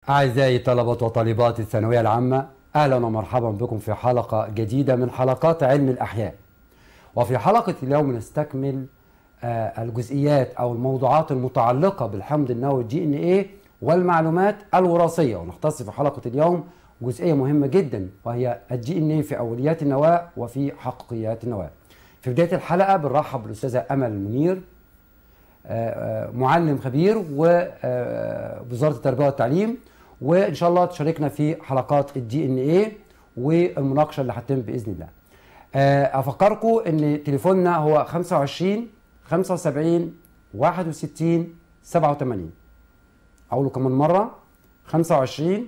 أعزائي طلبة وطالبات الثانوية العامة أهلا ومرحبا بكم في حلقة جديدة من حلقات علم الأحياء وفي حلقة اليوم نستكمل آه، الجزئيات أو الموضوعات المتعلقة بالحمض النووي الدي ان ايه والمعلومات الوراثية ونختص في حلقة اليوم جزئية مهمة جدا وهي الدي ان ايه في أوليات النواة وفي حقيقيات النواة في بداية الحلقة بنرحب بالأستاذة أمل المنير آه، آه، معلم خبير ووزاره التربيه والتعليم وان شاء الله تشاركنا في حلقات الدي ان ايه والمناقشه اللي هتتم باذن الله. آه، افكركم ان تليفوننا هو 25 75 61 87 اقوله كمان مره 25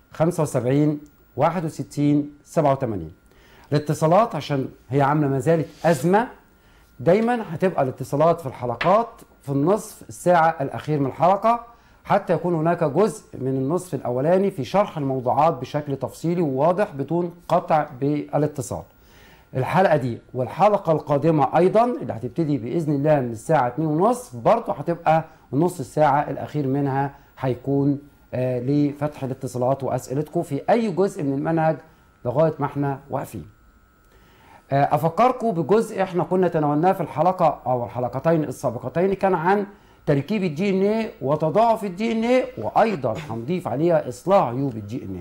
75 61 87 الاتصالات عشان هي عامله ما زالت ازمه دايما هتبقى الاتصالات في الحلقات في النصف الساعة الأخير من الحلقة حتى يكون هناك جزء من النصف الأولاني في شرح الموضوعات بشكل تفصيلي وواضح بدون قطع بالاتصال الحلقة دي والحلقة القادمة أيضا اللي هتبتدي بإذن الله من الساعة 2:30 برضه هتبقى نص الساعة الأخير منها هيكون آه لفتح الاتصالات وأسئلتكم في أي جزء من المنهج لغاية ما احنا واقفين آه، افكركم بجزء احنا كنا تناولناه في الحلقه او الحلقتين السابقتين كان عن تركيب الدي ان ايه وتضاعف الدي ان ايه وايضا هنضيف عليها اصلاح عيوب الدي ان ايه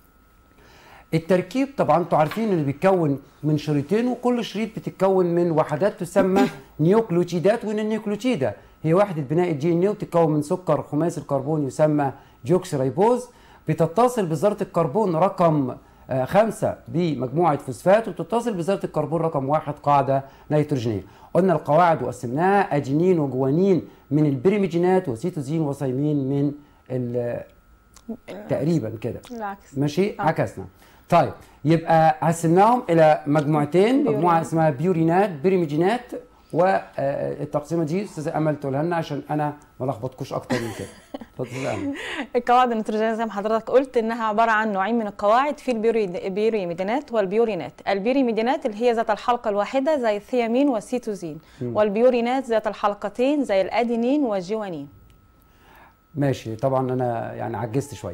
التركيب طبعا انتوا عارفين انه بيتكون من شريطين وكل شريط بتتكون من وحدات تسمى نيوكليوتيدات وان النيوكليوتيدا هي وحده بناء الدي ان ايه وتتكون من سكر خماسي الكربون يسمى ديوكسيريبوز بتتصل بذره الكربون رقم آه، خمسة بمجموعة فوسفات وتتصل بذرة الكربون رقم واحد قاعدة نيتروجينية قلنا القواعد وقسمناها أجينين وجوانين من البريميجينات وسيتوزين وصيمين من ال- تقريبا كده العكس ماشي عكسنا طيب يبقى قسمناهم الى مجموعتين مجموعه بيورينات. اسمها بيورينات بريميجينات والتقسيمه دي استاذه امل تقولها لنا عشان انا ما لخبطكوش اكتر من كده اتفضل يا امل القواعد النيتروجينية زي ما حضرتك قلت انها عباره عن نوعين من القواعد في البيوري- البيوريميدينات والبيورينات البيوريميدينات اللي هي ذات الحلقه الواحده زي الثيامين والسيتوزين والبيورينات ذات الحلقتين زي الادينين والجوانين ماشي طبعا انا يعني عجزت شويه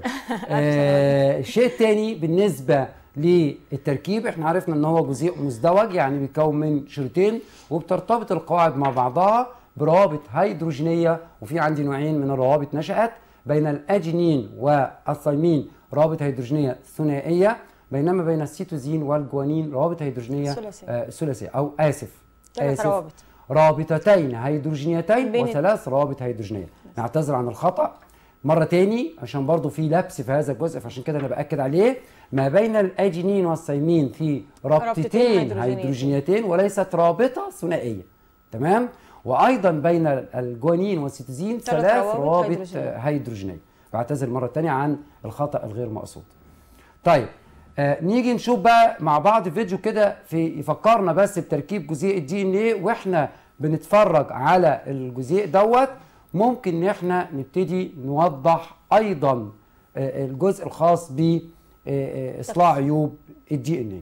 آه الشيء الثاني بالنسبه للتركيب احنا عرفنا ان هو جزيء مزدوج يعني بيتكون من شريطين وبترتبط القواعد مع بعضها بروابط هيدروجينيه وفي عندي نوعين من الروابط نشات بين الاجينين والثيمين روابط هيدروجينيه ثنائيه بينما بين السيتوزين والجوانين روابط هيدروجينيه ثلاثية. آه ثلاثيه او اسف ثلاث آسف. روابط. رابطتين هيدروجينيتين بين- وثلاث روابط هيدروجينيه نعتذر عن الخطا مره تاني عشان برضو في لبس في هذا الجزء فعشان كده انا باكد عليه ما بين الاجينين والثيمين في رابطتين رابطتين هيدروجينيتين. هيدروجينيتين وليست رابطه ثنائيه تمام وايضا بين الجوانين والسيتوزين ثلاث ثلاث روابط روابط هيدروجينية. آه، هيدروجينيه بعتذر مره تانية عن الخطا الغير مقصود طيب آه نيجي نشوف بقى مع بعض فيديو كده في يفكرنا بس بتركيب جزيء الدي ان ايه واحنا بنتفرج على الجزيء دوت ممكن ان احنا نبتدي نوضح ايضا آه الجزء الخاص ب آه، آه، اصلاح عيوب الدي ان ايه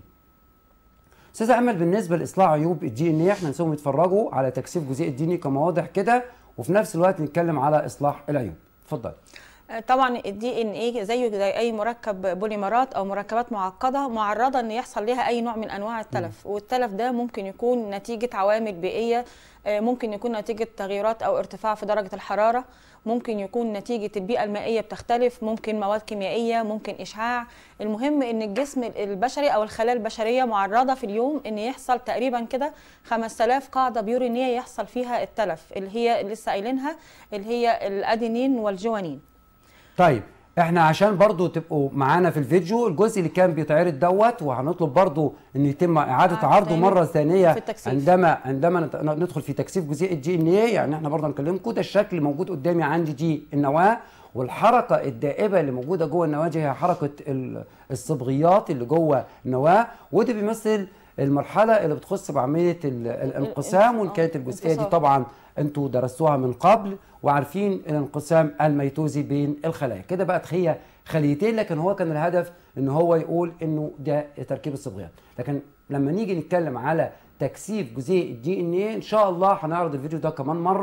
استاذه امل بالنسبه لاصلاح عيوب الدي ان ايه احنا نسيبهم يتفرجوا على تكثيف جزيء الدي ان ايه كما واضح كده وفي نفس الوقت نتكلم على اصلاح العيوب اتفضل طبعا الدي ان ايه زيه زي اي مركب بوليمرات او مركبات معقده معرضه ان يحصل لها اي نوع من انواع التلف والتلف ده ممكن يكون نتيجه عوامل بيئيه آه، ممكن يكون نتيجه تغيرات او ارتفاع في درجه الحراره ممكن يكون نتيجه البيئه المائيه بتختلف ممكن مواد كيميائيه ممكن اشعاع المهم ان الجسم البشري او الخلايا البشريه معرضه في اليوم ان يحصل تقريبا كده 5000 قاعده بيورينيه يحصل فيها التلف اللي هي لسه قايلينها اللي هي الادينين والجوانين طيب احنا عشان برضو تبقوا معانا في الفيديو الجزء اللي كان بيتعرض دوت وهنطلب برضو ان يتم اعاده إعادة عرضه تاني مره ثانيه في التكثيف. عندما عندما نت- ندخل في تكثيف جزيء الدي ان ايه يعني احنا برضو هنكلمكم ده الشكل موجود قدامي عندي دي النواه والحركه الدائبه اللي موجوده جوه النواه دي هي حركه ال- الصبغيات اللي جوه النواه وده بيمثل المرحله اللي بتخص بعمليه ال- الانقسام وان كانت الجزئيه دي انفصال. طبعا انتوا درستوها من قبل وعارفين الانقسام الميتوزي بين الخلايا كده بقت هي خليتين لكن هو كان الهدف ان هو يقول انه ده تركيب الصبغيات لكن لما نيجي نتكلم على تكثيف جزيء الدي ان ايه ان شاء الله هنعرض الفيديو ده كمان مره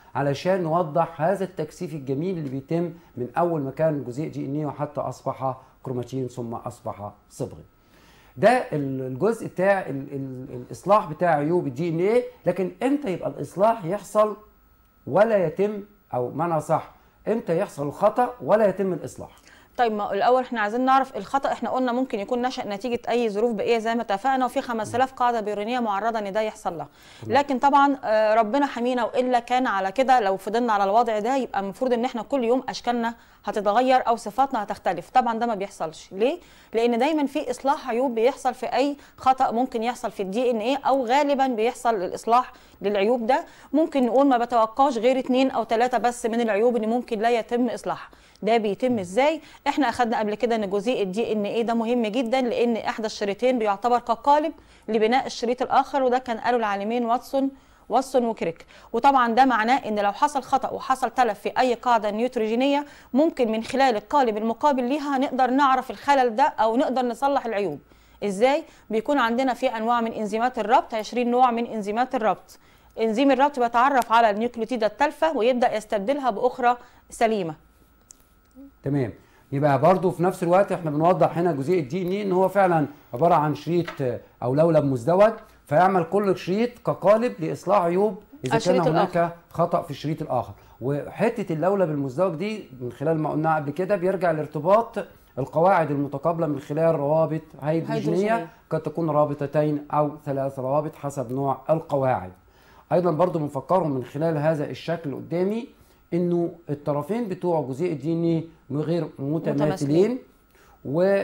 علشان نوضح هذا التكثيف الجميل اللي بيتم من اول ما كان جزيء دي ان ايه وحتى اصبح كروماتين ثم اصبح صبغي ده الجزء بتاع ال ال الاصلاح بتاع عيوب الدي ان ايه لكن امتى يبقى الاصلاح يحصل ولا يتم او معنى صح امتى يحصل الخطا ولا يتم الاصلاح طيب ما الاول احنا عايزين نعرف الخطا احنا قلنا ممكن يكون نشا نتيجه اي ظروف بيئيه زي ما اتفقنا وفي 5000 قاعده بيرونيه معرضه ان ده يحصل لها لكن طبعا آه، ربنا حمينا والا كان على كده لو فضلنا على الوضع ده يبقى المفروض ان احنا كل يوم اشكالنا هتتغير او صفاتنا هتختلف طبعا ده ما بيحصلش ليه لان دايما في اصلاح عيوب بيحصل في اي خطا ممكن يحصل في الدي ان ايه او غالبا بيحصل الاصلاح للعيوب ده ممكن نقول ما بتوقعش غير اتنين او ثلاثه بس من العيوب اللي ممكن لا يتم اصلاحها ده بيتم ازاي احنا اخدنا قبل كده ان جزيء الدي ان ايه ده مهم جدا لان احدى الشريطين بيعتبر كقالب لبناء الشريط الاخر وده كان قاله العالمين واتسون واتسون وكريك وطبعا ده معناه ان لو حصل خطا وحصل تلف في اي قاعده نيوتروجينيه ممكن من خلال القالب المقابل ليها نقدر نعرف الخلل ده او نقدر نصلح العيوب ازاي بيكون عندنا في انواع من انزيمات الربط 20 نوع من انزيمات الربط انزيم الربط بيتعرف على النيوكليوتيد التالفه ويبدا يستبدلها باخرى سليمه تمام يبقى برضو في نفس الوقت احنا بنوضح هنا جزيء الدي ان ايه ان هو فعلا عباره عن شريط آه، او لولب مزدوج فيعمل كل شريط كقالب لاصلاح عيوب اذا كان الشريط هناك الآخر. خطا في الشريط الاخر وحته اللولب المزدوج دي من خلال ما قلنا قبل كده بيرجع لارتباط القواعد المتقابله من خلال روابط هيدروجينيه هيدروجينية. قد تكون رابطتين او ثلاث روابط حسب نوع القواعد ايضا برضو بنفكرهم من خلال هذا الشكل قدامي انه الطرفين بتوع جزيء الدي ان ايه غير متماثلين متماثلين. و آه،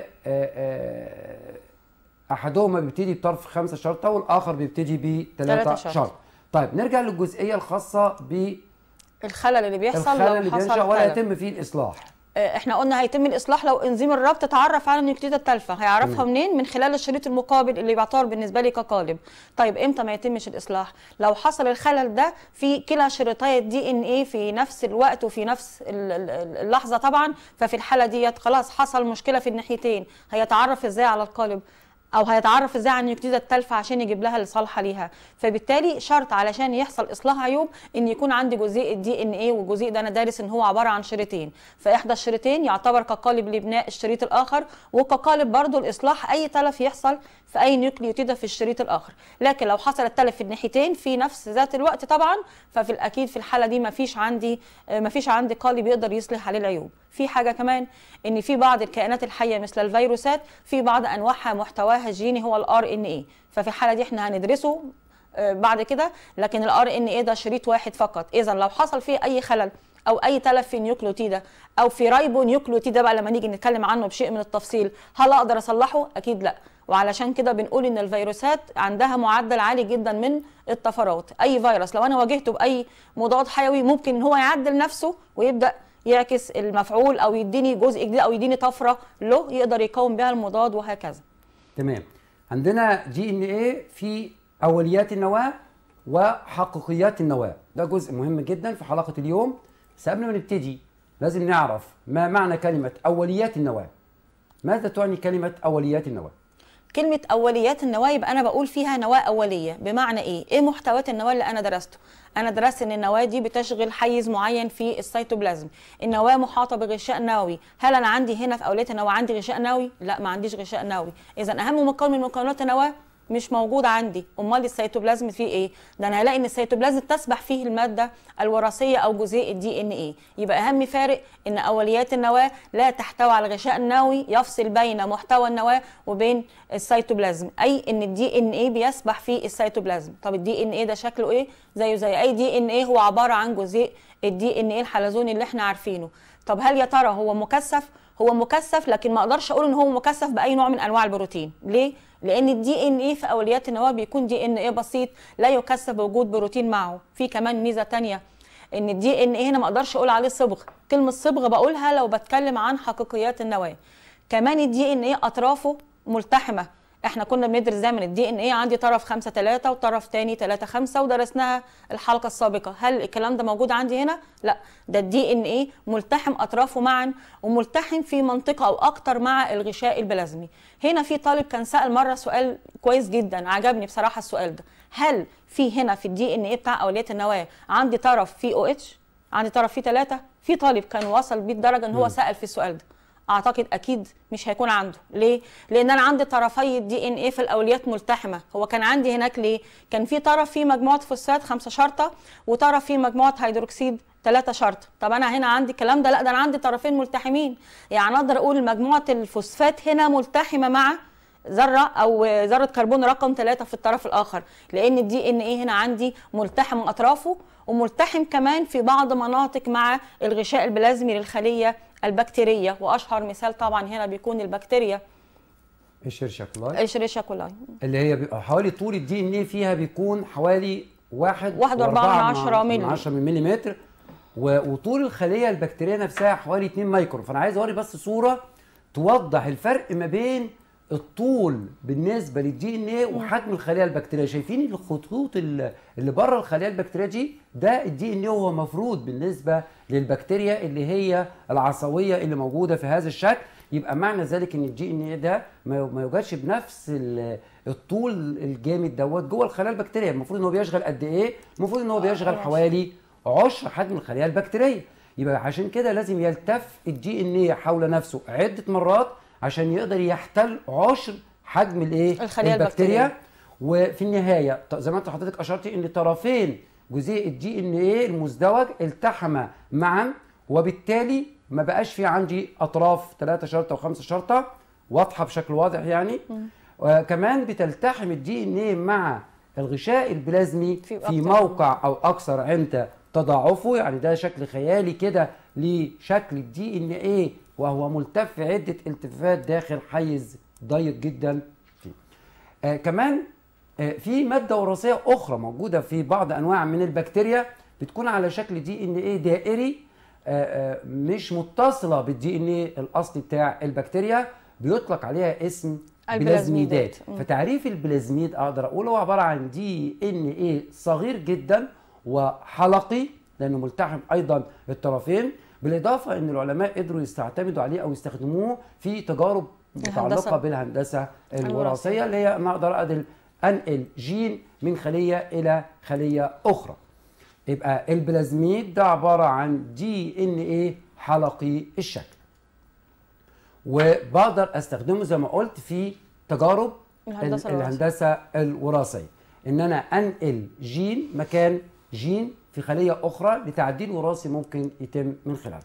آه، احدهما بيبتدي بطرف خمسة شرطه والاخر بيبتدي تلاتة بثلاثة شرط. شرط طيب نرجع للجزئيه الخاصه الخلل اللي بيحصل بالخلل لو اللي حصل بينشا ولا خلل. يتم فيه الاصلاح آه، احنا قلنا هيتم الاصلاح لو انزيم الربط اتعرف على النيوكليد التالفه هيعرفها منين من خلال الشريط المقابل اللي بيعتبر بالنسبه لي كقالب طيب امتى ما يتمش الاصلاح لو حصل الخلل ده في كلا شريطي الدي ان ايه في نفس الوقت وفي نفس ال- ال- اللحظه طبعا ففي الحاله ديت خلاص حصل مشكله في الناحيتين هيتعرف ازاي على القالب او هيتعرف ازاي على النيوكليد التالفه عشان يجيب لها الصالحه ليها فبالتالي شرط علشان يحصل اصلاح عيوب ان يكون عندي جزيء الدي ان ايه والجزيء ده انا دارس ان هو عباره عن شريطين فاحدى الشريطين يعتبر كقالب لبناء الشريط الاخر وكقالب برضو لاصلاح اي تلف يحصل في اي نيوكليوتيد في الشريط الاخر لكن لو حصل التلف في الناحيتين في نفس ذات الوقت طبعا ففي الاكيد في الحاله دي ما فيش عندي ما فيش عندي قالب يقدر يصلح عليه العيوب في حاجه كمان ان في بعض الكائنات الحيه مثل الفيروسات في بعض انواعها محتواها الجيني هو الار ان اي ففي الحاله دي احنا هندرسه آه، بعد كده لكن الار ان اي ده شريط واحد فقط اذا لو حصل فيه اي خلل او اي تلف في نيوكليوتيدا او في رايبو نيوكليوتيدا بقى لما نيجي نتكلم عنه بشيء من التفصيل هل اقدر اصلحه اكيد لا وعلشان كده بنقول ان الفيروسات عندها معدل عالي جدا من الطفرات اي فيروس لو انا واجهته باي مضاد حيوي ممكن ان هو يعدل نفسه ويبدا يعكس المفعول او يديني جزء جديد او يديني طفره له يقدر يقاوم بها المضاد وهكذا تمام عندنا دي ان ايه في اوليات النواه وحقيقيات النواه ده جزء مهم جدا في حلقه اليوم بس قبل ما نبتدي لازم نعرف ما معنى كلمه اوليات النواه ماذا تعني كلمه اوليات النواه كلمة أوليات النواة يبقى أنا بقول فيها نواة أولية بمعنى إيه؟ إيه محتويات النواة اللي أنا درسته؟ أنا درست إن النواة دي بتشغل حيز معين في السيتوبلازم، النواة محاطة بغشاء نووي، هل أنا عندي هنا في أوليات النواة عندي غشاء نووي؟ لا ما عنديش غشاء نووي، إذا أهم مكون من مكونات النواة مش موجود عندي امال السيتوبلازم فيه ايه ده انا هلاقي ان السيتوبلازم تسبح فيه الماده الوراثيه او جزيء الدي ان ايه يبقى اهم فارق ان اوليات النواه لا تحتوي على الغشاء النووي يفصل بين محتوى النواه وبين السيتوبلازم اي ان الدي ان ايه بيسبح في السيتوبلازم طب الدي ان ايه ده شكله ايه زيه زي اي دي ان ايه هو عباره عن جزيء الدي ان ايه الحلزوني اللي احنا عارفينه طب هل يا ترى هو مكثف هو مكثف لكن ما اقدرش اقول ان هو مكثف باي نوع من انواع البروتين ليه لان الدي ان ايه في اوليات النواه بيكون دي ان ايه بسيط لا يكثف بوجود بروتين معه في كمان ميزه تانية ان الدي ان ايه هنا ما اقدرش اقول عليه صبغ كلمه صبغ بقولها لو بتكلم عن حقيقيات النواه كمان الدي ان ايه اطرافه ملتحمه احنا كنا بندرس دايما الدي ان ايه عندي طرف 5 3 وطرف تاني 3 5 ودرسناها الحلقه السابقه هل الكلام ده موجود عندي هنا لا ده الدي ان ايه ملتحم اطرافه معا وملتحم في منطقه او اكتر مع الغشاء البلازمي هنا في طالب كان سال مره سؤال كويس جدا عجبني بصراحه السؤال ده هل في هنا في الدي ان ايه بتاع اوليات النواه عندي طرف فيه او اتش عندي طرف فيه ثلاثه في طالب كان وصل بيه الدرجه ان هو سال في السؤال ده اعتقد اكيد مش هيكون عنده ليه لان انا عندي طرفي الدي ان ايه في الاوليات ملتحمه هو كان عندي هناك ليه كان في طرف فيه مجموعه فوسفات خمسة شرطه وطرف فيه مجموعه هيدروكسيد ثلاثة شرطة طب انا هنا عندي الكلام ده لا ده انا عندي طرفين ملتحمين يعني اقدر اقول مجموعه الفوسفات هنا ملتحمه مع ذره او ذره كربون رقم ثلاثة في الطرف الاخر لان الدي ان ايه هنا عندي ملتحم من اطرافه وملتحم كمان في بعض مناطق مع الغشاء البلازمي للخليه البكتيريه واشهر مثال طبعا هنا بيكون البكتيريا الشرشة كولاي الشريشيا كولاي اللي هي بيبقى حوالي طول الدي ان ايه فيها بيكون حوالي واحد واحد وأربعة من وأربعة عشرة من ملي. عشرة من مليمتر و- وطول الخلية البكتيرية نفسها حوالي 2 مايكرون فأنا عايز أوري بس صورة توضح الفرق ما بين الطول بالنسبة للدي ان ايه وحجم الخلية البكتيرية شايفين الخطوط ال- اللي بره الخلية البكتيرية دي ده الدي ان ايه وهو مفروض بالنسبة للبكتيريا اللي هي العصوية اللي موجودة في هذا الشكل يبقى معنى ذلك ان الدي ان ايه ده ما ما يوجدش بنفس ال- الطول الجامد دوت جوه الخلايا البكتيريه المفروض ان هو بيشغل قد ايه المفروض ان هو بيشغل عشرة. حوالي عشر حجم الخلايا البكتيريه يبقى عشان كده لازم يلتف الدي ان ايه حول نفسه عده مرات عشان يقدر يحتل عشر حجم الايه الخلية البكتيرية. وفي النهايه ط- زي ما انت حضرتك اشرتي ان طرفين جزيء الدي ان ايه المزدوج التحما معا وبالتالي ما بقاش في عندي اطراف ثلاثة شرطه وخمسة شرطه واضحه بشكل واضح يعني وكمان بتلتحم الدي ان ايه مع الغشاء البلازمي في في أكتر. موقع او اكثر عند تضاعفه يعني ده شكل خيالي كده لشكل الدي ان ايه وهو ملتف في عده التفات داخل حيز ضيق جدا فيه. آه كمان آه في ماده وراثيه اخرى موجوده في بعض انواع من البكتيريا بتكون على شكل دي ان ايه دائري آه آه مش متصله بالدي ان ايه الاصلي بتاع البكتيريا بيطلق عليها اسم البلازميدات. بلازميدات مم. فتعريف البلازميد اقدر اقول هو عباره عن دي ان ايه صغير جدا وحلقي لانه ملتحم ايضا الطرفين بالاضافه ان العلماء قدروا يستعتمدوا عليه او يستخدموه في تجارب متعلقه الهندسة. بالهندسه الوراثية. الوراثيه اللي هي انا اقدر أدل انقل جين من خليه الى خليه اخرى يبقى البلازميد ده عباره عن دي ان ايه حلقي الشكل وبقدر استخدمه زي ما قلت في تجارب الهندسة ال- الوراثية. الهندسه الوراثيه ان انا انقل جين مكان جين في خليه اخرى لتعديل وراثي ممكن يتم من خلالها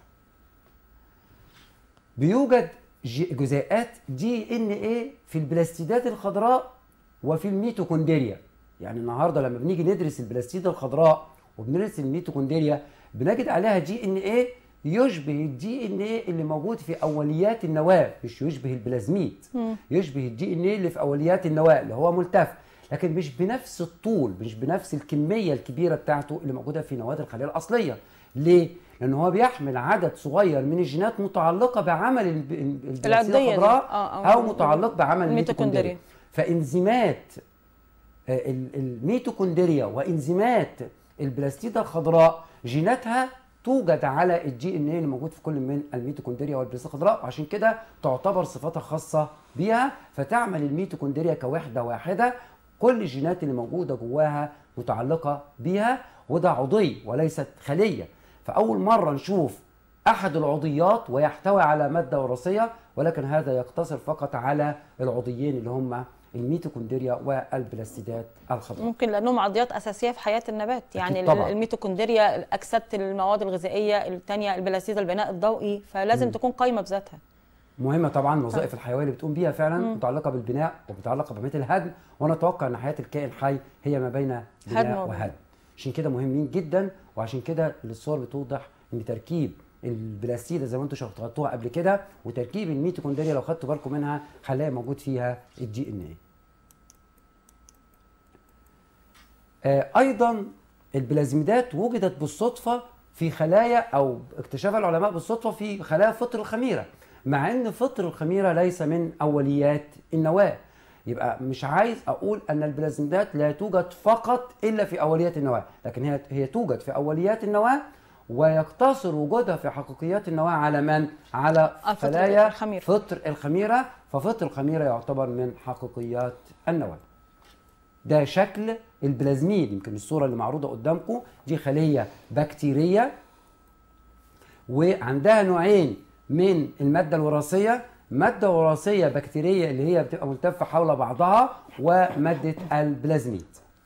بيوجد ج- جزيئات دي ان ايه في البلاستيدات الخضراء وفي الميتوكوندريا يعني النهارده لما بنيجي ندرس البلاستيده الخضراء وبندرس الميتوكوندريا بنجد عليها دي ان ايه يشبه الدي ان ايه اللي موجود في اوليات النواه مش يشبه البلازميد يشبه الدي ان ايه اللي في اوليات النواه اللي هو ملتف لكن مش بنفس الطول مش بنفس الكميه الكبيره بتاعته اللي موجوده في نواه الخليه الاصليه ليه لان هو بيحمل عدد صغير من الجينات متعلقه بعمل الب- البلاستيده العضية دي. الخضراء آه، آه. او متعلق بعمل الميتوكوندريا. الميتوكوندريا فانزيمات آه، ال- الميتوكوندريا وانزيمات البلاستيده الخضراء جيناتها توجد على الدي ان ايه اللي موجود في كل من الميتوكوندريا والبلاستيده الخضراء وعشان كده تعتبر صفاتها خاصه بيها فتعمل الميتوكوندريا كوحده واحده كل الجينات اللي موجوده جواها متعلقه بيها وده عضي وليست خليه فاول مره نشوف احد العضيات ويحتوي على ماده وراثيه ولكن هذا يقتصر فقط على العضيين اللي هم الميتوكوندريا والبلاستيدات الخضراء ممكن لانهم عضيات اساسيه في حياه النبات يعني أكيد طبعاً. الميتوكوندريا اكسده المواد الغذائيه الثانيه البلاستيده البناء الضوئي فلازم تكون قايمه بذاتها مهمه طبعا الوظائف الحيويه اللي بتقوم بيها فعلا متعلقه بالبناء ومتعلقه بعمليه الهدم وانا اتوقع ان حياه الكائن الحي هي ما بين هدم بناء وبناء. وهدم عشان كده مهمين جدا وعشان كده الصور بتوضح ان تركيب البلاستيده زي ما انتم شرحتوها قبل كده وتركيب الميتوكوندريا لو خدتوا بالكم منها هنلاقي موجود فيها الدي ان ايه آه، ايضا البلازميدات وجدت بالصدفه في خلايا او اكتشفها العلماء بالصدفه في خلايا فطر الخميره مع ان فطر الخميره ليس من اوليات النواه يبقى مش عايز اقول ان البلازميدات لا توجد فقط الا في اوليات النواه لكن هي هي توجد في اوليات النواه ويقتصر وجودها في حقيقيات النواه على من على الفطر خلايا الخميرة. فطر الخميره ففطر الخميره يعتبر من حقيقيات النواه ده شكل البلازميد يمكن الصوره اللي معروضه قدامكم دي خليه بكتيريه وعندها نوعين من الماده الوراثيه ماده وراثيه بكتيريه اللي هي بتبقى ملتفه حول بعضها وماده البلازميد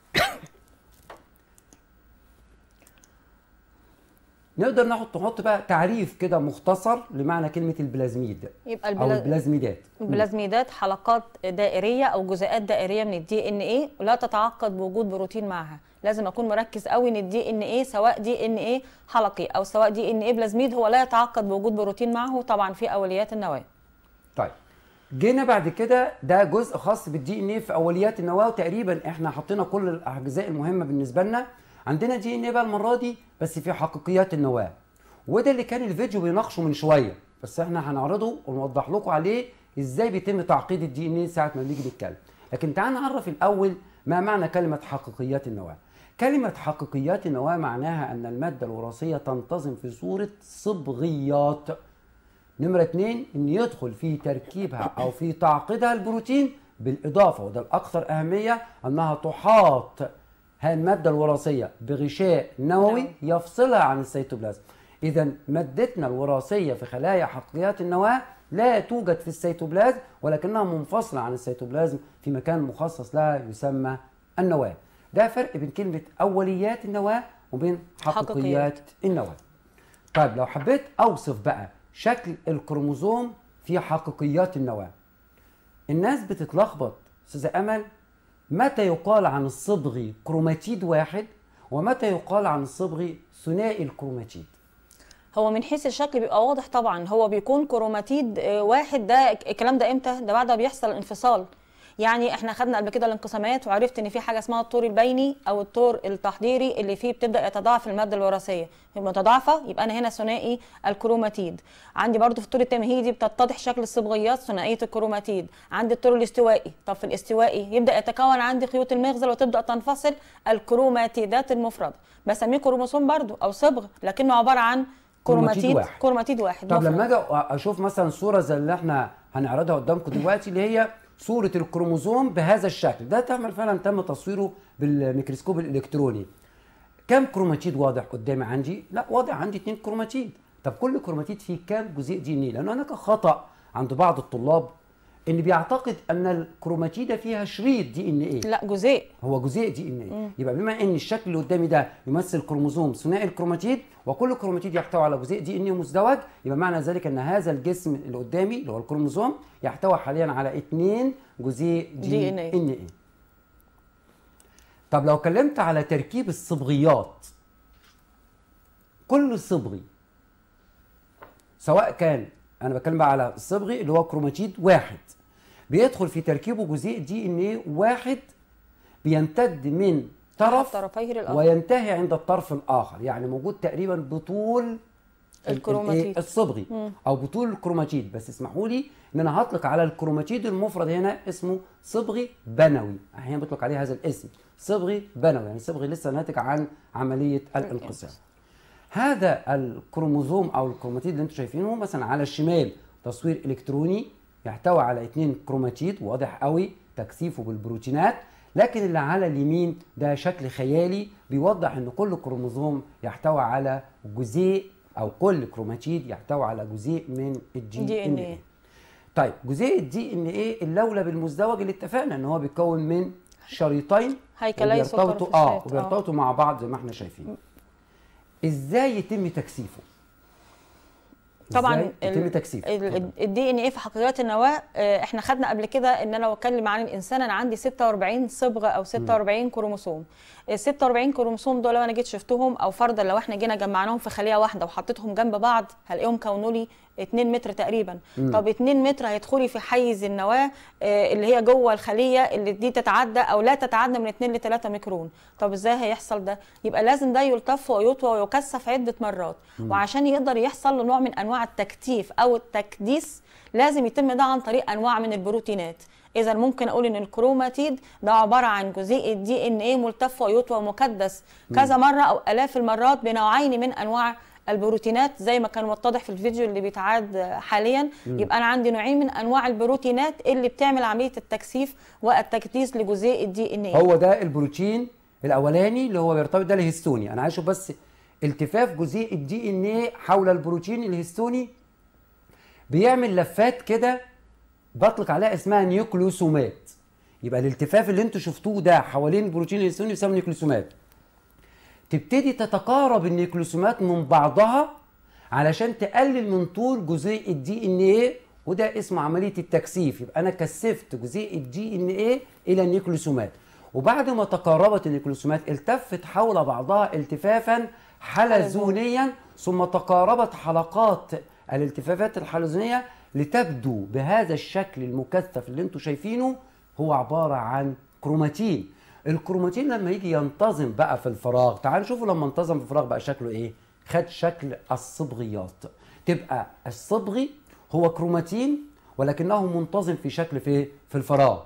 نقدر نحط نحط بقى تعريف كده مختصر لمعنى كلمه البلازميد يبقى او البلا... البلازميدات البلازميدات حلقات دائريه او جزيئات دائريه من الدي ان ايه ولا تتعقد بوجود بروتين معها لازم اكون مركز قوي ان الدي ان ايه سواء دي ان ايه حلقي او سواء دي ان ايه بلازميد هو لا يتعقد بوجود بروتين معه طبعا في اوليات النواه طيب جينا بعد كده ده جزء خاص بالدي ان ايه في اوليات النواه وتقريبا احنا حطينا كل الاجزاء المهمه بالنسبه لنا عندنا دي ان ايه بقى المره دي بس في حقيقيات النواه وده اللي كان الفيديو بيناقشه من شويه بس احنا هنعرضه ونوضح لكم عليه ازاي بيتم تعقيد الدي ان ايه ساعه ما بنيجي نتكلم لكن تعال نعرف الاول ما معنى كلمه حقيقيات النواه كلمة حقيقيات النواة معناها أن المادة الوراثية تنتظم في صورة صبغيات نمرة اتنين أن يدخل في تركيبها أو في تعقيدها البروتين بالإضافة وده الأكثر أهمية أنها تحاط هذه المادة الوراثية بغشاء نووي يفصلها عن السيتوبلازم إذا مادتنا الوراثية في خلايا حقيقيات النواة لا توجد في السيتوبلازم ولكنها منفصلة عن السيتوبلازم في مكان مخصص لها يسمى النواة ده فرق بين كلمة أوليات النواة وبين حقيقيات حقيقيات. النواة طيب لو حبيت أوصف بقى شكل الكروموزوم في حقيقيات النواة الناس بتتلخبط أستاذة أمل متى يقال عن الصبغي كروماتيد واحد ومتى يقال عن الصبغي ثنائي الكروماتيد هو من حيث الشكل بيبقى واضح طبعا هو بيكون كروماتيد آه، واحد ده الكلام ده امتى ده بعد ما بيحصل انفصال يعني احنا خدنا قبل كده الانقسامات وعرفت ان في حاجه اسمها الطور البيني او الطور التحضيري اللي فيه بتبدا يتضاعف الماده الوراثيه متضاعفه يبقى انا هنا ثنائي الكروماتيد عندي برضو في الطور التمهيدي بتتضح شكل الصبغيات ثنائيه الكروماتيد عندي الطور الاستوائي طب في الاستوائي يبدا يتكون عندي خيوط المغزل وتبدا تنفصل الكروماتيدات المفرده بسميه كروموسوم برضو او صبغ لكنه عباره عن كروماتيد كروماتيد واحد. كروماتيد واحد طب مفرد. لما اجي اشوف مثلا صوره زي اللي احنا هنعرضها قدامكم دلوقتي اللي هي صوره الكروموزوم بهذا الشكل ده تعمل فعلا تم تصويره بالميكروسكوب الالكتروني كم كروماتيد واضح قدامي عندي لا واضح عندي اتنين كروماتيد طب كل كروماتيد فيه كام جزيء دي ان ايه لان هناك خطا عند بعض الطلاب ان بيعتقد ان الكروماتيده فيها شريط دي ان ايه لا جزيء هو جزيء دي ان ايه يبقى بما ان الشكل اللي قدامي ده يمثل كروموزوم ثنائي الكروماتيد وكل كروماتيد يحتوي على جزيء دي ان ايه مزدوج يبقى معنى ذلك ان هذا الجسم اللي قدامي اللي هو الكروموزوم يحتوي حاليا على اثنين جزيء دي ان DNA. ايه طب لو اتكلمت على تركيب الصبغيات كل صبغي سواء كان انا بتكلم بقى على الصبغي اللي هو كروماتيد واحد بيدخل في تركيبه جزيء دي ان ايه واحد بيمتد من طرف طرفيه للآخر. وينتهي عند الطرف الاخر يعني موجود تقريبا بطول ال- ال- الكروماتيد. إيه؟ الصبغي او بطول الكروماتيد بس اسمحوا لي ان انا هطلق على الكروماتيد المفرد هنا اسمه صبغي بنوي احيانا بيطلق عليه هذا الاسم صبغي بنوي يعني صبغي لسه ناتج عن عمليه الانقسام هذا الكروموزوم او الكروماتيد اللي انتم شايفينه مثلا على الشمال تصوير الكتروني يحتوي على اثنين كروماتيد واضح قوي تكثيفه بالبروتينات لكن اللي على اليمين ده شكل خيالي بيوضح ان كل كروموزوم يحتوي على جزيء او كل كروماتيد يحتوي على جزيء من الدي ان DNA. ايه طيب جزيء الدي ان ايه اللولب المزدوج اللي اتفقنا ان هو بيتكون من شريطين هيكلي سكر وبيرتبطوا في اه الشريط، آه. وبيرتبطوا مع بعض زي ما احنا شايفين ازاي يتم تكثيفه طبعا إزاي يتم تكثيفه اتفضل. الدي ان ايه في حقيقات النواه آه، احنا خدنا قبل كده ان انا لو اتكلم عن الانسان انا عندي 46 صبغه او 46 كروموسوم ال 46 كروموسوم دول لو انا جيت شفتهم او فرضا لو احنا جينا جمعناهم في خليه واحده وحطيتهم جنب بعض هلاقيهم كونوا لي 2 متر تقريبا طب 2 متر هيدخلي في حيز النواه آه، اللي هي جوه الخليه اللي دي تتعدى او لا تتعدى من 2 ل 3 ميكرون طب ازاي هيحصل ده يبقى لازم ده يلتف ويطوى ويكثف عده مرات وعشان يقدر يحصل له نوع من انواع التكتيف او التكديس لازم يتم ده عن طريق انواع من البروتينات اذا ممكن اقول ان الكروماتيد ده عباره عن جزيء الدي ان ايه ملتف ويطوى ومكدس كذا مره او الاف المرات بنوعين من انواع البروتينات زي ما كان متضح في الفيديو اللي بيتعاد حاليا يبقى انا عندي نوعين من انواع البروتينات اللي بتعمل عمليه التكثيف والتكديس لجزيء الدي ان ايه هو ده البروتين الاولاني اللي هو بيرتبط ده الهستوني انا عايز اشوف بس التفاف جزيء الدي ان ايه حول البروتين الهستوني بيعمل لفات كده بطلق عليها اسمها نيوكليوسومات يبقى الالتفاف اللي انتوا شفتوه ده حوالين البروتين الهستوني بيسمى نيوكليوسومات تبتدي تتقارب النيوكليوسومات من بعضها علشان تقلل من طول جزيء الدي ان ايه وده اسمه عمليه التكثيف يبقى انا كثفت جزيء الدي ان ايه الى النيوكليوسومات وبعد ما تقاربت النيوكليوسومات التفت حول بعضها التفافا حلزونيا ثم تقاربت حلقات الالتفافات الحلزونيه لتبدو بهذا الشكل المكثف اللي انتم شايفينه هو عباره عن كروماتين الكروماتين لما يجي ينتظم بقى في الفراغ تعالوا نشوفوا لما انتظم في الفراغ بقى شكله ايه خد شكل الصبغيات تبقى الصبغي هو كروماتين ولكنه منتظم في شكل في في الفراغ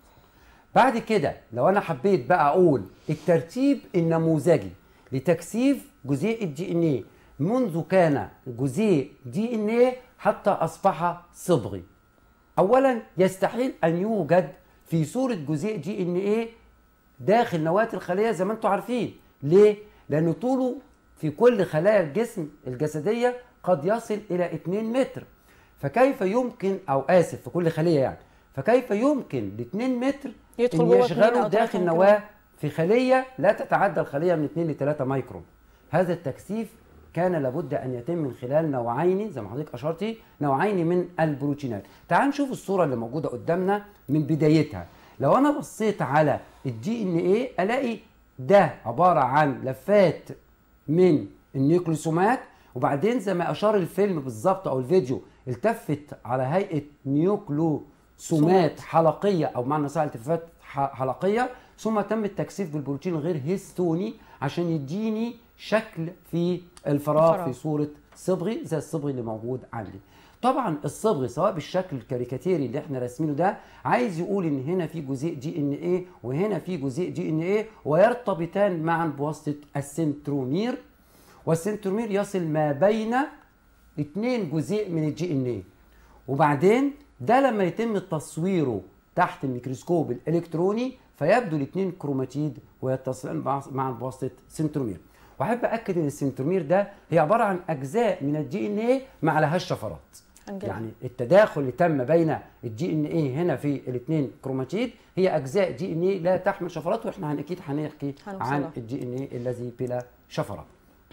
بعد كده لو انا حبيت بقى اقول الترتيب النموذجي لتكثيف جزيء الدي ان ايه منذ كان جزيء دي ان ايه حتى اصبح صبغي اولا يستحيل ان يوجد في صوره جزيء دي ان ايه داخل نواه الخليه زي ما انتم عارفين ليه لان طوله في كل خلايا الجسم الجسديه قد يصل الى 2 متر فكيف يمكن او اسف في كل خليه يعني فكيف يمكن ل 2 متر يدخل ان جوه اتنين يشغلوا أو تلاتة داخل ميكرون. نواه في خليه لا تتعدى الخليه من 2 ل 3 مايكرون هذا التكثيف كان لابد ان يتم من خلال نوعين زي ما حضرتك اشرتي نوعين من البروتينات تعال نشوف الصوره اللي موجوده قدامنا من بدايتها لو انا بصيت على الدي ان ايه الاقي ده عباره عن لفات من النيوكليوسومات وبعدين زي ما اشار الفيلم بالظبط او الفيديو التفت على هيئه نيوكليوسومات حلقيه او معنى صح التفات ح- حلقيه ثم تم التكثيف بالبروتين الغير هيستوني عشان يديني شكل في الفراغ الفراغ. في صوره صبغي زي الصبغي اللي موجود عندي طبعا الصبغي سواء بالشكل الكاريكاتيري اللي احنا راسمينه ده عايز يقول ان هنا في جزيء دي ان ايه وهنا في جزيء دي ان ايه ويرتبطان معا بواسطه السنترومير والسنترومير يصل ما بين اتنين جزيء من الجي ان ايه وبعدين ده لما يتم تصويره تحت الميكروسكوب الالكتروني فيبدو الاثنين كروماتيد ويتصلان بعض- معا بواسطه سنترومير واحب اكد ان السنترومير ده هي عباره عن اجزاء من الدي ان ايه ما عليهاش شفرات أنجل. يعني التداخل اللي تم بين الدي ان ايه هنا في الاثنين كروماتيد هي اجزاء دي ان ايه لا تحمل شفرات واحنا هن- اكيد هنحكي هنوصلها. عن الدي ان ايه الذي بلا شفرات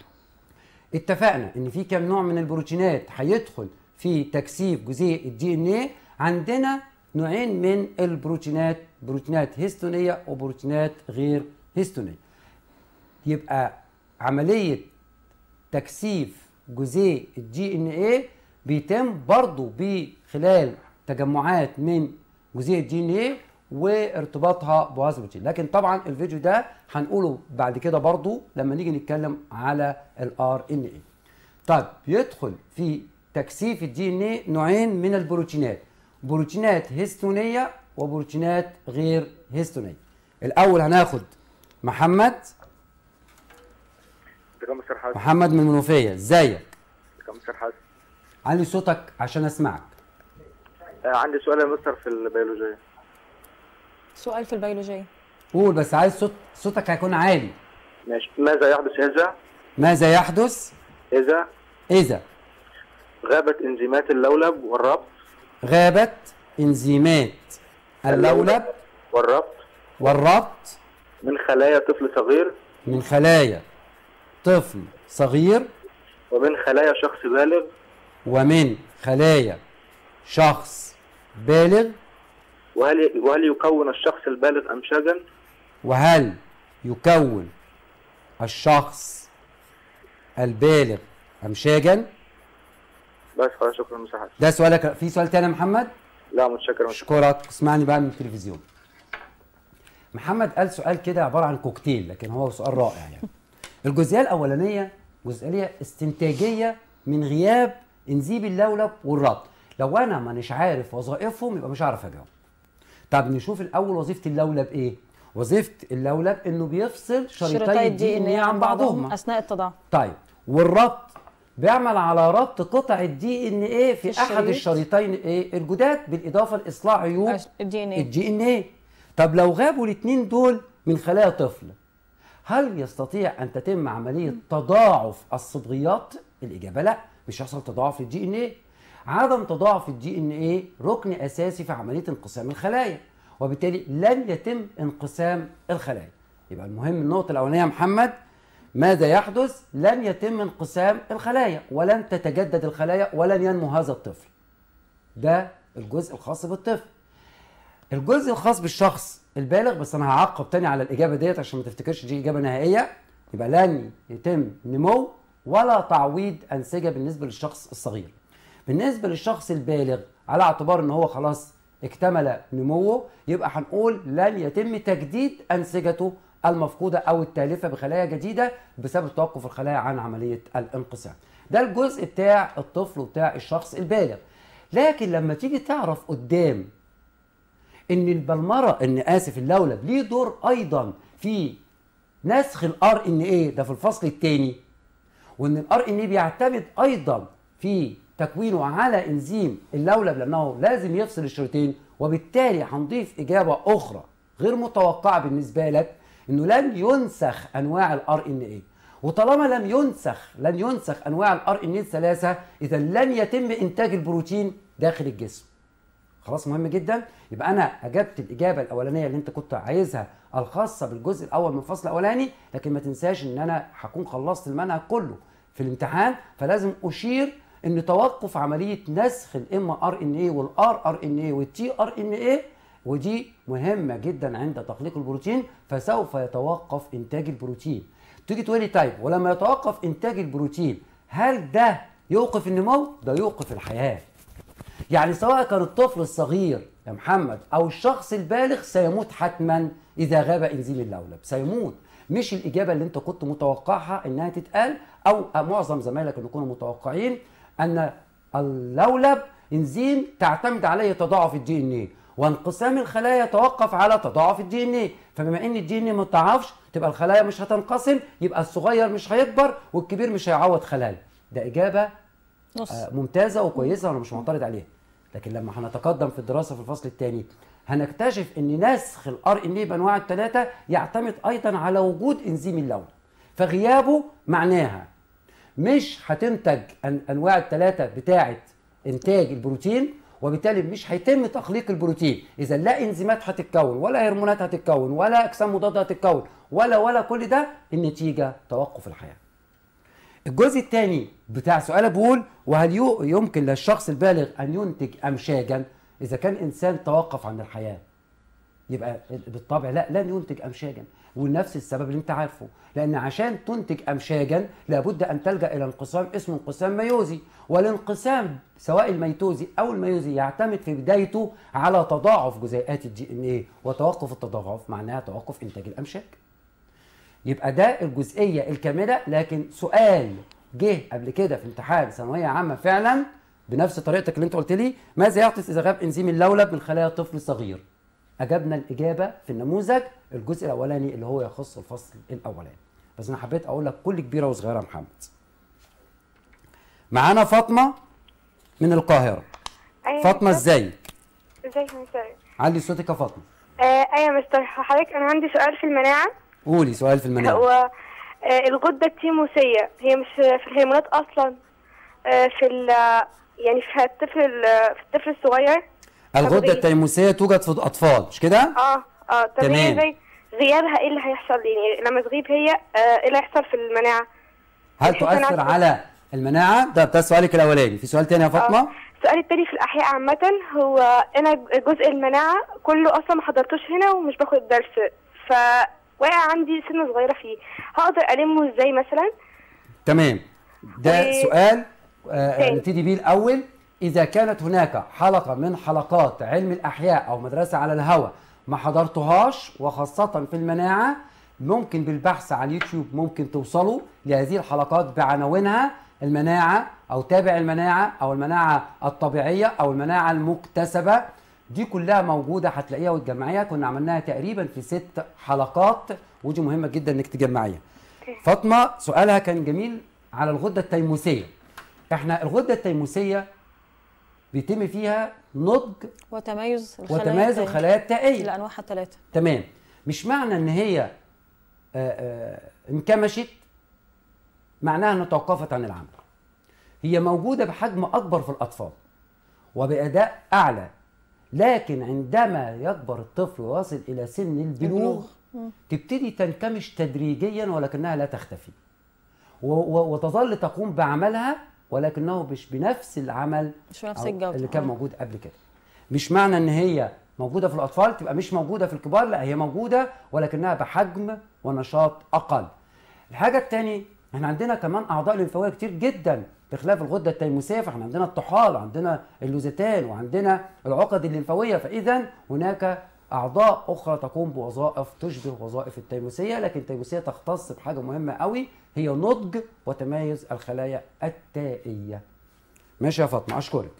اتفقنا ان في كم نوع من البروتينات هيدخل في تكثيف جزيء الدي ان ايه عندنا نوعين من البروتينات بروتينات هيستونيه وبروتينات غير هيستونيه يبقى عمليه تكثيف جزيء الدي ان ايه بيتم برضه بخلال تجمعات من جزيء الدي ان ايه وارتباطها بواسطه البروتين لكن طبعا الفيديو ده هنقوله بعد كده برضه لما نيجي نتكلم على الار ان ايه طيب يدخل في تكثيف الدي ان ايه نوعين من البروتينات بروتينات هيستونيه وبروتينات غير هيستونيه الاول هناخد محمد ازيك يا مستر حسن محمد من المنوفيه ازيك ازيك يا مستر حسن علي صوتك عشان اسمعك آه عندي سؤال يا مستر في البيولوجيا سؤال في البيولوجيه قول بس عايز صوت صوتك هيكون عالي ماشي ماذا يحدث إذا ماذا يحدث إذا اذا غابت إنزيمات اللولب والربط غابت انزيمات اللولب والربط والربط من خلايا طفل صغير من خلايا طفل صغير ومن خلايا شخص بالغ ومن خلايا شخص بالغ وهل وهل يكون الشخص البالغ أمشاجا؟ وهل يكون الشخص البالغ امشاجا بس خلاص شكرا مستر حسن ده سؤالك في سؤال تاني يا محمد لا متشكر يا مستر اشكرك اسمعني بقى من التلفزيون محمد قال سؤال كده عباره عن كوكتيل لكن هو سؤال رائع يعني الجزئيه الاولانيه جزئيه استنتاجيه من غياب انزيم اللولب والربط لو انا مانيش عارف وظائفهم يبقى مش هعرف اجاوب طب نشوف الاول وظيفه اللولب ايه وظيفه اللولب انه بيفصل شريطي الدي ان ايه عن بعضهما اثناء التضاعف طيب والربط بيعمل على ربط قطع الدي ان ايه في في احد الشريط. الشريطين ايه الجداد بالاضافه لاصلاح عيوب الدي ان ايه الدي ان ايه طب لو غابوا الاثنين دول من خلايا طفل هل يستطيع ان تتم عمليه تضاعف الصبغيات الاجابه لا مش هيحصل تضاعف للدي ان ايه عدم تضاعف الدي ان ايه ركن اساسي في عمليه انقسام الخلايا وبالتالي لن يتم انقسام الخلايا يبقى المهم النقطه الاولانيه يا محمد ماذا يحدث لن يتم انقسام الخلايا ولن تتجدد الخلايا ولن ينمو هذا الطفل ده الجزء الخاص بالطفل الجزء الخاص بالشخص البالغ بس انا هعقب تاني على الاجابه ديت عشان ما تفتكرش دي اجابه نهائيه يبقى لن يتم نمو ولا تعويض انسجه بالنسبه للشخص الصغير بالنسبه للشخص البالغ على اعتبار ان هو خلاص اكتمل نموه يبقى هنقول لن يتم تجديد انسجته المفقوده او التالفه بخلايا جديده بسبب توقف الخلايا عن عمليه الانقسام ده الجزء بتاع الطفل وبتاع الشخص البالغ لكن لما تيجي تعرف قدام ان البلمره ان اسف اللولب ليه دور ايضا في نسخ الار ان ايه ده في الفصل الثاني وان الار ان ايه بيعتمد ايضا في تكوينه على انزيم اللولب لانه لازم يفصل الشريطين وبالتالي هنضيف اجابه اخرى غير متوقعه بالنسبه لك انه لن ينسخ انواع الار ان ايه وطالما لم ينسخ لن ينسخ انواع الار ان ايه الثلاثه اذا لن يتم انتاج البروتين داخل الجسم خلاص مهم جدا يبقى انا اجبت الاجابه الاولانيه اللي انت كنت عايزها الخاصه بالجزء الاول من الفصل الاولاني لكن ما تنساش ان انا هكون خلصت المنهج كله في الامتحان فلازم اشير ان توقف عمليه نسخ الام ار ان اي والار ار ان اي والتي ار ان اي ودي مهمه جدا عند تخليق البروتين فسوف يتوقف انتاج البروتين تيجي تقولي طيب ولما يتوقف انتاج البروتين هل ده يوقف النمو ده يوقف الحياه يعني سواء كان الطفل الصغير يا محمد او الشخص البالغ سيموت حتما اذا غاب انزيم اللولب سيموت مش الاجابه اللي انت كنت متوقعها انها تتقال او معظم زمايلك اللي يكونوا متوقعين ان اللولب انزيم تعتمد عليه تضاعف الدي ان ايه وانقسام الخلايا يتوقف على تضاعف الدي ان ايه فبما ان الدي ان ايه ما تضاعفش تبقى الخلايا مش هتنقسم يبقى الصغير مش هيكبر والكبير مش هيعوض خلايا ده اجابه نص آه، ممتازه وكويسه وانا مش معترض عليها لكن لما هنتقدم في الدراسه في الفصل الثاني هنكتشف ان نسخ الار ان اي بانواع الثلاثه يعتمد ايضا على وجود انزيم اللون فغيابه معناها مش هتنتج أن- انواع الثلاثه بتاعه انتاج البروتين وبالتالي مش هيتم تخليق البروتين اذا لا انزيمات هتتكون ولا هرمونات هتتكون ولا اجسام مضاده هتتكون ولا ولا كل ده النتيجه توقف الحياه الجزء الثاني بتاع سؤال بيقول وهل يو- يمكن للشخص البالغ ان ينتج امشاجا اذا كان انسان توقف عن الحياه يبقى بالطبع لا لن ينتج امشاجا ونفس السبب اللي انت عارفه لان عشان تنتج امشاجا لابد ان تلجا الى انقسام اسمه انقسام ميوزي والانقسام سواء الميتوزي او الميوزي يعتمد في بدايته على تضاعف جزيئات الدي ان ايه وتوقف التضاعف معناها توقف انتاج الامشاج يبقى ده الجزئيه الكامله لكن سؤال جه قبل كده في امتحان ثانويه عامه فعلا بنفس طريقتك اللي انت قلت لي ماذا يحدث اذا غاب انزيم اللولب من خلايا طفل صغير اجبنا الاجابه في النموذج الجزء الاولاني اللي هو يخص الفصل الاولاني بس انا حبيت اقول لك كل كبيره وصغيره يا محمد معانا فاطمه من القاهره أيوة فاطمه مستر. ازيك ازيك يا مستر علي صوتك يا فاطمه آه ايوه يا مستر حضرتك انا عندي سؤال في المناعه قولي سؤال في المنام هو آه الغده التيموسيه هي مش في الهرمونات اصلا آه في ال يعني في الطفل ال- في الطفل الصغير الغده طبيعي. التيموسيه توجد في الاطفال مش كده اه اه طب تمام. هي زي غيابها ايه اللي هيحصل يعني لما تغيب هي آه ايه اللي هيحصل في المناعه هل بحيث أنا تؤثر أعرف- على المناعه ده ده سؤالك الاولاني في سؤال تاني يا فاطمه آه. السؤال التاني في الاحياء عامه هو انا جزء المناعه كله اصلا ما حضرتوش هنا ومش باخد درس ف واقع عندي سنه صغيره فيه هقدر المه ازاي مثلا تمام ده و- سؤال آه تاني. نبتدي بيه الاول اذا كانت هناك حلقه من حلقات علم الاحياء او مدرسه على الهواء ما حضرتهاش وخاصه في المناعه ممكن بالبحث على اليوتيوب ممكن توصلوا لهذه الحلقات بعناوينها المناعه او تابع المناعه او المناعه الطبيعيه او المناعه المكتسبه دي كلها موجوده هتلاقيها وتجمعيها كنا عملناها تقريبا في ست حلقات ودي مهمه جدا انك تجمعيها فاطمه سؤالها كان جميل على الغده التيموسيه احنا الغده التيموسيه بيتم فيها نضج وتميز الخلايا وتميز التانية الخلايا التائيه لانواعها الثلاثه تمام مش معنى ان هي آه، آه، انكمشت معناها انها توقفت عن العمل هي موجوده بحجم اكبر في الاطفال وباداء اعلى لكن عندما يكبر الطفل ويصل الى سن البلوغ تبتدي تنكمش تدريجيا ولكنها لا تختفي و- و- وتظل تقوم بعملها ولكنه مش بنفس العمل مش بنفس أو الجودة. اللي كان آه. موجود قبل كده مش معنى ان هي موجوده في الاطفال تبقى مش موجوده في الكبار لا هي موجوده ولكنها بحجم ونشاط اقل الحاجه الثانيه احنا عندنا كمان اعضاء لمفاويه كتير جدا بخلاف الغده التيموسيه فاحنا عندنا الطحال وعندنا اللوزتان وعندنا العقد الليمفاويه فاذا هناك اعضاء اخرى تقوم بوظائف تشبه وظائف التيموسيه لكن التيموسيه تختص بحاجه مهمه قوي هي نضج وتميز الخلايا التائيه ماشي يا فاطمه اشكرك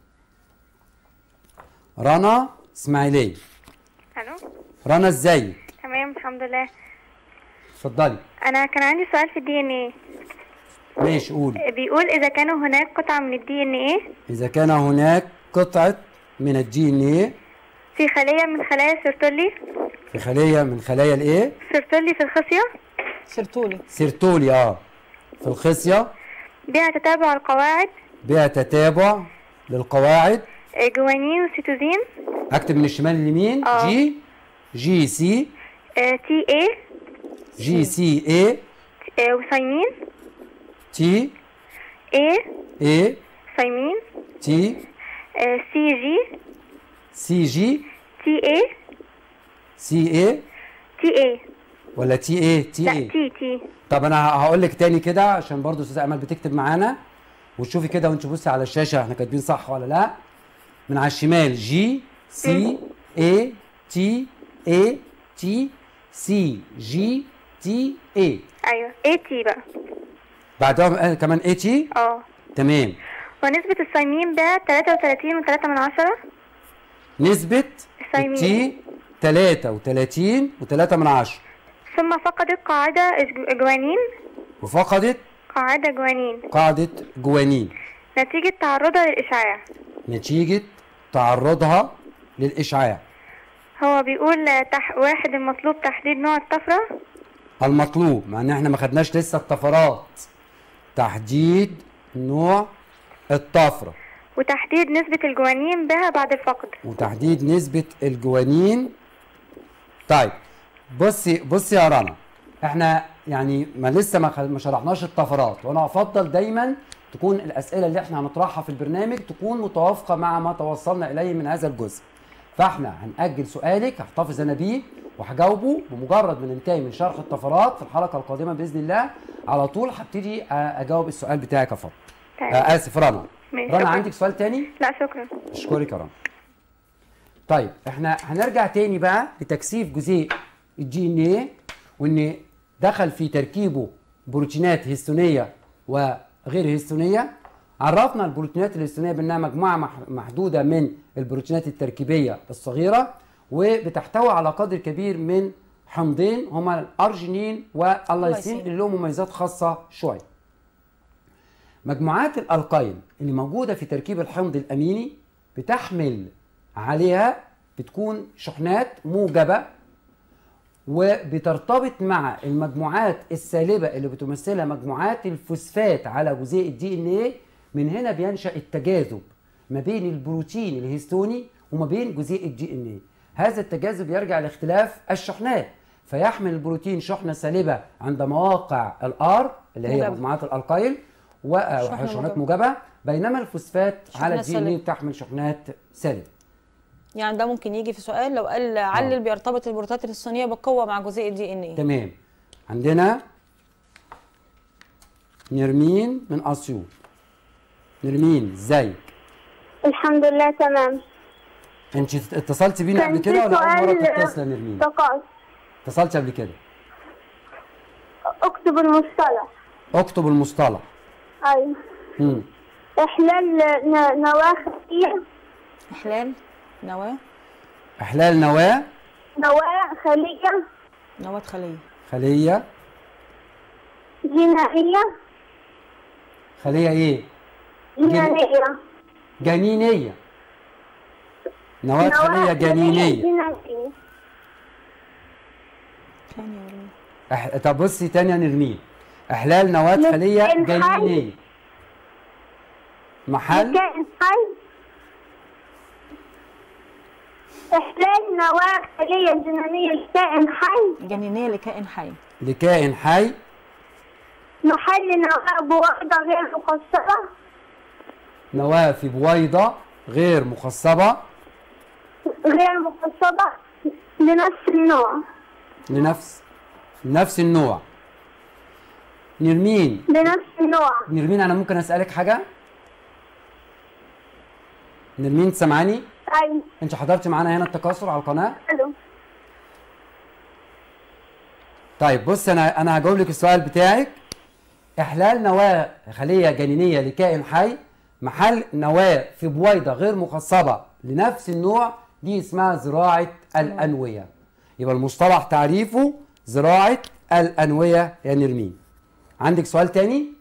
رنا اسماعيليه الو رنا ازيك تمام الحمد لله اتفضلي انا كان عندي سؤال في الدي ان ايه ماشي قولي بيقول اذا كانوا هناك قطعة من الدي ان ايه اذا كان هناك قطعه من الدي ان ايه في خلية من خلايا السيرتولي في خليه من خلايا الايه سيرتولي في الخصية سيرتولي سيرتولي اه في الخصيه بها تتابع القواعد بها تتابع للقواعد آه، جوانين وسيتوزين اكتب من الشمال لليمين آه. جي جي سي آه، تي ايه جي سي اي آه، وثايمين تي ايه اي ثايمين تي آه، سي جي سي جي تي ايه سي اي تي ايه ولا تي اي تي لا اي تي تي طب انا هقول لك تاني كده عشان برضو استاذ امل بتكتب معانا وتشوفي كده وانت بصي على الشاشه احنا كاتبين صح ولا لا من على الشمال جي سي اي تي اي تي سي جي تي اي ايوه ايه تي بقى بعدها كمان اي تي اه تمام ونسبة الثايمين ده 33 و3 من عشرة نسبة الثايمين. تي 33 و3 من عشرة ثم فقدت قاعدة إج- جوانين وفقدت قاعدة جوانين قاعدة جوانين نتيجة تعرضها للإشعاع نتيجة تعرضها للإشعاع هو بيقول تح واحد المطلوب تحديد نوع الطفرة المطلوب مع ان احنا ما خدناش لسه الطفرات تحديد نوع الطفرة وتحديد نسبة الجوانين بها بعد الفقد وتحديد نسبة الجوانين طيب بصي بصي يا رنا احنا يعني ما لسه ما خ- ما شرحناش الطفرات وانا افضل دايما تكون الاسئله اللي احنا هنطرحها في البرنامج تكون متوافقه مع ما توصلنا اليه من هذا الجزء فاحنا هنأجل سؤالك هحتفظ انا بيه وهجاوبه بمجرد ما ننتهي من شرح الطفرات في الحلقه القادمه باذن الله على طول هبتدي أ- اجاوب السؤال بتاعك يا فاطمه تمام. آه اسف رنا ماشي، رنا شكراً. عندك سؤال تاني لا شكرا اشكرك يا رنا طيب احنا هنرجع تاني بقى لتكثيف جزيء الجي ان ايه وان دخل في تركيبه بروتينات هستونيه وغير هستونيه عرفنا البروتينات الهستونيه بانها مجموعه مح- محدوده من البروتينات التركيبيه الصغيره وبتحتوي على قدر كبير من حمضين هما الارجينين واللايسين اللايسين. اللي لهم مميزات خاصه شويه مجموعات الالقايل اللي موجوده في تركيب الحمض الاميني بتحمل عليها بتكون شحنات موجبه وبترتبط مع المجموعات السالبه اللي بتمثلها مجموعات الفوسفات على جزيء الدي ان ايه من هنا بينشا التجاذب ما بين البروتين الهستوني وما بين جزيء الدي ان ايه هذا التجاذب يرجع لاختلاف الشحنات فيحمل البروتين شحنه سالبه عند مواقع الار اللي هي موجبة. مجموعات الالقايل شحنة وشحنات موجبة. موجبه بينما الفوسفات شحنة على الدي ان ايه سالبة. بتحمل شحنات سالبه يعني ده ممكن يجي في سؤال لو قال علل بيرتبط البروتات الهستونيه بقوه مع جزيء الدي ان ايه تمام عندنا نرمين من اسيوط نرمين ازيك الحمد لله تمام انت اتصلتي بينا قبل كان كده في ولا اول مره سؤال تتصلي يا نرمين طقس اتصلتي قبل كده اكتب المصطلح اكتب المصطلح ايوه امم احلال ن- نواه خلية احلال نواه احلال نواه نواه خلية نواه خليه خليه جنائية خليه ايه جنائية جنينيه نواه خليه جنينيه جنائية ثانيه ولا أح... طب بصي تاني يا نرمين احلال نواه لكائن خليه حي. جنينيه محل كائن حي إحلال نواة خلية جنينية لكائن حي جنينيه لكائن حي لكائن حي محل نواة بوردة غير مقصرة نواه في بويضه غير مخصبه غير مقصرة لنفس النوع لنفس نفس النوع نرمين لنفس النوع نرمين انا ممكن اسالك حاجه نرمين سامعاني أي انت حضرتي معانا هنا التكاثر على القناه ألو طيب بص انا انا هجاوب لك السؤال بتاعك احلال نواه خليه جنينيه لكائن حي محل نواه في بويضه غير مخصبه لنفس النوع دي اسمها زراعه الانويه يبقى المصطلح تعريفه زراعه الانويه يا نرمين عندك سؤال تاني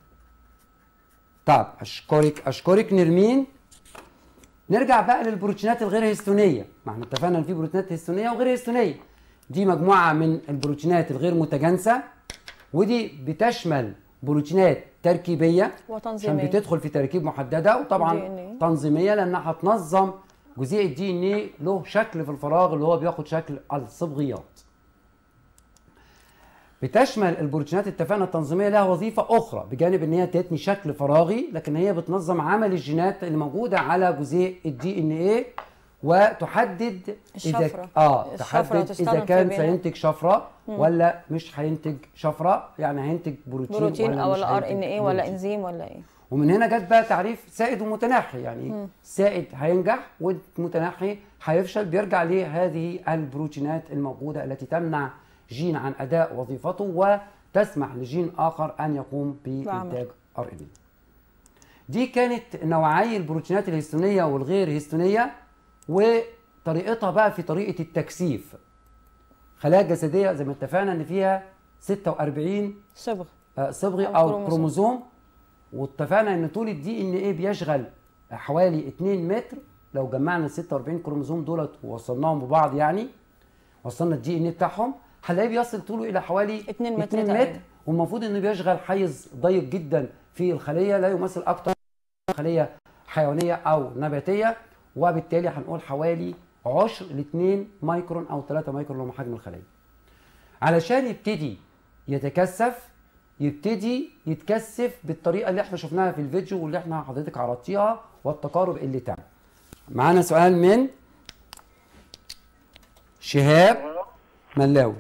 طب اشكرك اشكرك نرمين نرجع بقى للبروتينات الغير هستونيه ما احنا اتفقنا ان في بروتينات هستونيه وغير هستونيه دي مجموعه من البروتينات الغير متجانسه ودي بتشمل بروتينات تركيبيه عشان وتنظيميه بتدخل في تركيب محدده وطبعا DNA. تنظيميه لانها هتنظم جزيء الدي ان ايه له شكل في الفراغ اللي هو بياخد شكل الصبغيات بتشمل البروتينات اتفقنا التنظيميه لها وظيفه اخرى بجانب ان هي تدني شكل فراغي لكن هي بتنظم عمل الجينات اللي موجوده على جزيء الدي ان ايه وتحدد الشفرة. اه الشفرة تحدد تستخدم اذا في كان بناء- سينتج شفره ولا مش هينتج شفره يعني هينتج بروتين, بروتين ولا او مش الار هينتج ان ايه ولا بروتين. انزيم ولا ايه ومن هنا جت بقى تعريف سائد ومتناحي يعني سائد هينجح والمتناحي هيفشل بيرجع لهذه البروتينات الموجوده التي تمنع جين عن اداء وظيفته وتسمح لجين اخر ان يقوم بانتاج ار ان دي كانت نوعي البروتينات الهستونيه والغير هستونيه وطريقتها بقى في طريقه التكثيف خلايا جسديه زي ما اتفقنا ان فيها 46 صبغ آه، صبغي أو او كروموسوم. كروموزوم واتفقنا ان طول الدي ان ايه بيشغل حوالي 2 متر لو جمعنا ال 46 كروموزوم دولت ووصلناهم ببعض يعني وصلنا الدي ان ايه بتاعهم هنلاقيه بيصل طوله الى حوالي 2 متر 2 تقريباً. متر والمفروض انه بيشغل حيز ضيق جدا في الخليه لا يمثل اكتر من خليه حيوانيه او نباتيه وبالتالي هنقول حوالي عشر ل 2 مايكرون او 3 مايكرون اللي هم حجم الخليه علشان يبتدي يتكثف يبتدي يتكثف بالطريقه اللي احنا شفناها في الفيديو واللي احنا حضرتك عرضتيها والتقارب اللي تم معانا سؤال من شهاب ملاوي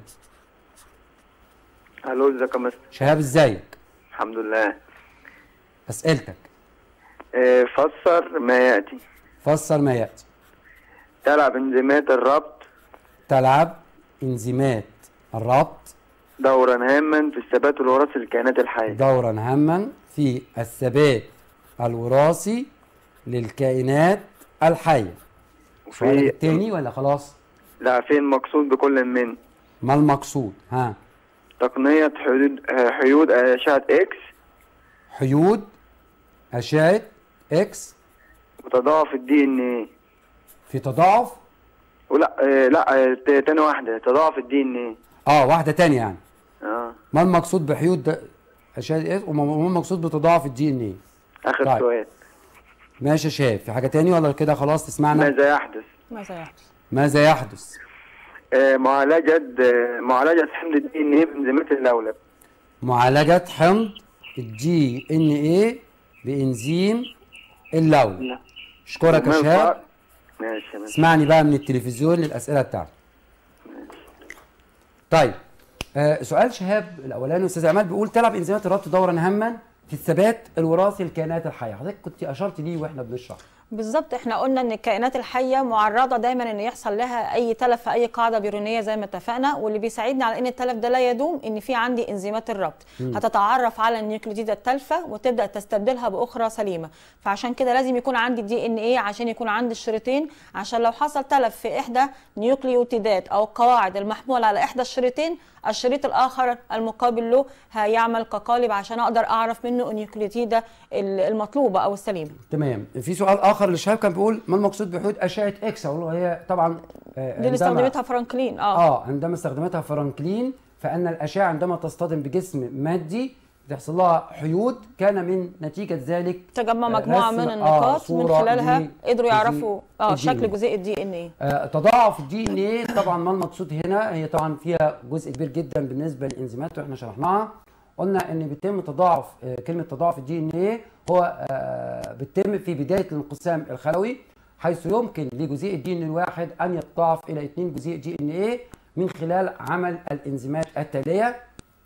الو ازيك يا مستر شهاب ازيك الحمد لله اسئلتك آه، فسر ما ياتي فسر ما ياتي تلعب انزيمات الربط تلعب انزيمات الربط دورا هاما في الثبات الوراثي للكائنات الحيه دورا هاما في الثبات الوراثي للكائنات الحيه السؤال وفي التاني ولا خلاص لا فين مقصود بكل من ما المقصود ها تقنيه حدود آه، حيود اشعه اكس حيود أشعة إكس وتضاعف الدي ان ايه في تضاعف ولا آه، لا آه، ت- تاني واحده تضاعف الدي ان ايه اه واحدة تانية يعني اه ما المقصود بحيود ده أشعة إكس وما ما المقصود بتضاعف الدي إن إيه اخر طيب. سؤال ماشي يا شايف في حاجة تاني ولا كده خلاص تسمعنا ماذا يحدث ماذا يحدث ماذا يحدث آه، معالجه آه، معالجه حمض الدي ان ايه بانزيمات اللولب معالجة حمض الدي إن إيه بإنزيم اللولب أشكرك يا وما شهاب الفرق- ماشي ماشي اسمعني بقى من التلفزيون للأسئلة بتاعتك طيب آه سؤال شهاب الأولاني أستاذ عماد بيقول تلعب إنزيمات الربط دورا هاما في الثبات الوراثي للكائنات الحية حضرتك كنت أشرت ليه وإحنا بنشرح بالظبط احنا قلنا ان الكائنات الحيه معرضه دايما ان يحصل لها اي تلف في اي قاعده بيرونيه زي ما اتفقنا واللي بيساعدنا على ان التلف ده لا يدوم ان في عندي انزيمات الربط هتتعرف على النيوكليديد التالفه وتبدا تستبدلها باخرى سليمه فعشان كده لازم يكون عندي دي ان ايه عشان يكون عندي الشريطين عشان لو حصل تلف في احدى نيوكليوتيدات او القواعد المحموله على احدى الشريطين الشريط الاخر المقابل له هيعمل كقالب عشان اقدر اعرف منه النيوكليوتيده المطلوبه او السليمه تمام في سؤال آخر لشهاب كان بيقول ما المقصود بحيود أشعة إكس أقول له هي طبعا آه دي اللي عندما- استخدمتها فرانكلين اه اه عندما استخدمتها فرانكلين فان الاشعه عندما تصطدم بجسم مادي بتحصل لها حيود كان من نتيجه ذلك تجمع آه، مجموعه رسم- من آه، النقاط من صورة خلالها ل- قدروا جزيء يعرفوا اه ال شكل DNA. جزيء الدي ان ايه آه، تضاعف الدي ان ايه طبعا ما المقصود هنا هي طبعا فيها جزء كبير جدا بالنسبه للانزيمات واحنا شرحناها قلنا ان بيتم تضاعف آه، كلمه تضاعف الدي ان ايه هو آه، بيتم في بدايه الانقسام الخلوي حيث يمكن لجزيء الدي ان الواحد ان يتضاعف الى اثنين جزيء دي ان ايه من خلال عمل الانزيمات التاليه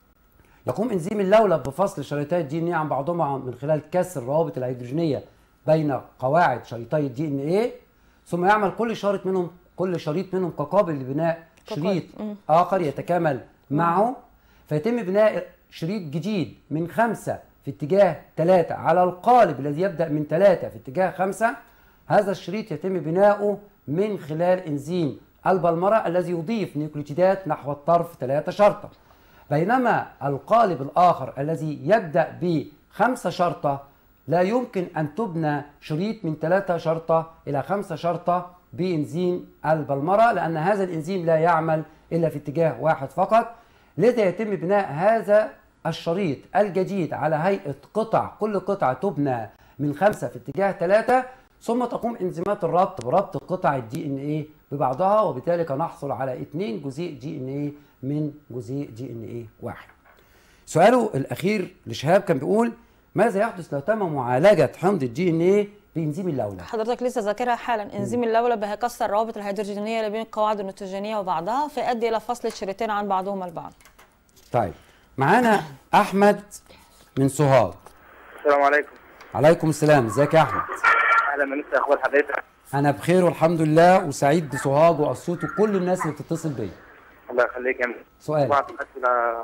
يقوم انزيم اللولب بفصل شريطي الدي ان ايه عن بعضهما من خلال كسر الروابط الهيدروجينيه بين قواعد شريطي الدي ان ايه ثم يعمل كل شريط منهم كل شريط منهم كقابل لبناء شريط اخر يتكامل معه فيتم بناء شريط جديد من خمسة في اتجاه ثلاثة على القالب الذي يبدأ من ثلاثة في اتجاه خمسة هذا الشريط يتم بناؤه من خلال انزيم البلمرة الذي يضيف نيوكليوتيدات نحو الطرف ثلاثة شرطة بينما القالب الآخر الذي يبدأ بخمسة شرطة لا يمكن أن تبنى شريط من ثلاثة شرطة إلى خمسة شرطة بإنزيم البلمرة لأن هذا الإنزيم لا يعمل إلا في اتجاه واحد فقط لذا يتم بناء هذا الشريط الجديد على هيئة قطع كل قطعة تبنى من خمسة في اتجاه ثلاثة ثم تقوم انزيمات الربط بربط قطع الدي ان ايه ببعضها وبذلك نحصل على اثنين جزيء دي ان ايه من جزيء دي ان ايه واحد. سؤاله الاخير لشهاب كان بيقول ماذا يحدث لو تم معالجه حمض الدي ان ايه بانزيم اللولب؟ حضرتك لسه ذاكرها حالا انزيم اللولب هيكسر الروابط الهيدروجينيه اللي بين القواعد النيتروجينيه وبعضها فيؤدي الى فصل الشريطين عن بعضهما البعض طيب معانا احمد من سوهاج السلام عليكم عليكم السلام ازيك يا احمد؟ اهلا مساء اخبار حضرتك انا بخير والحمد لله وسعيد بسوهاج واسيوط وكل الناس اللي بتتصل بيا. الله يخليك يا م- سؤال بعض الاسئله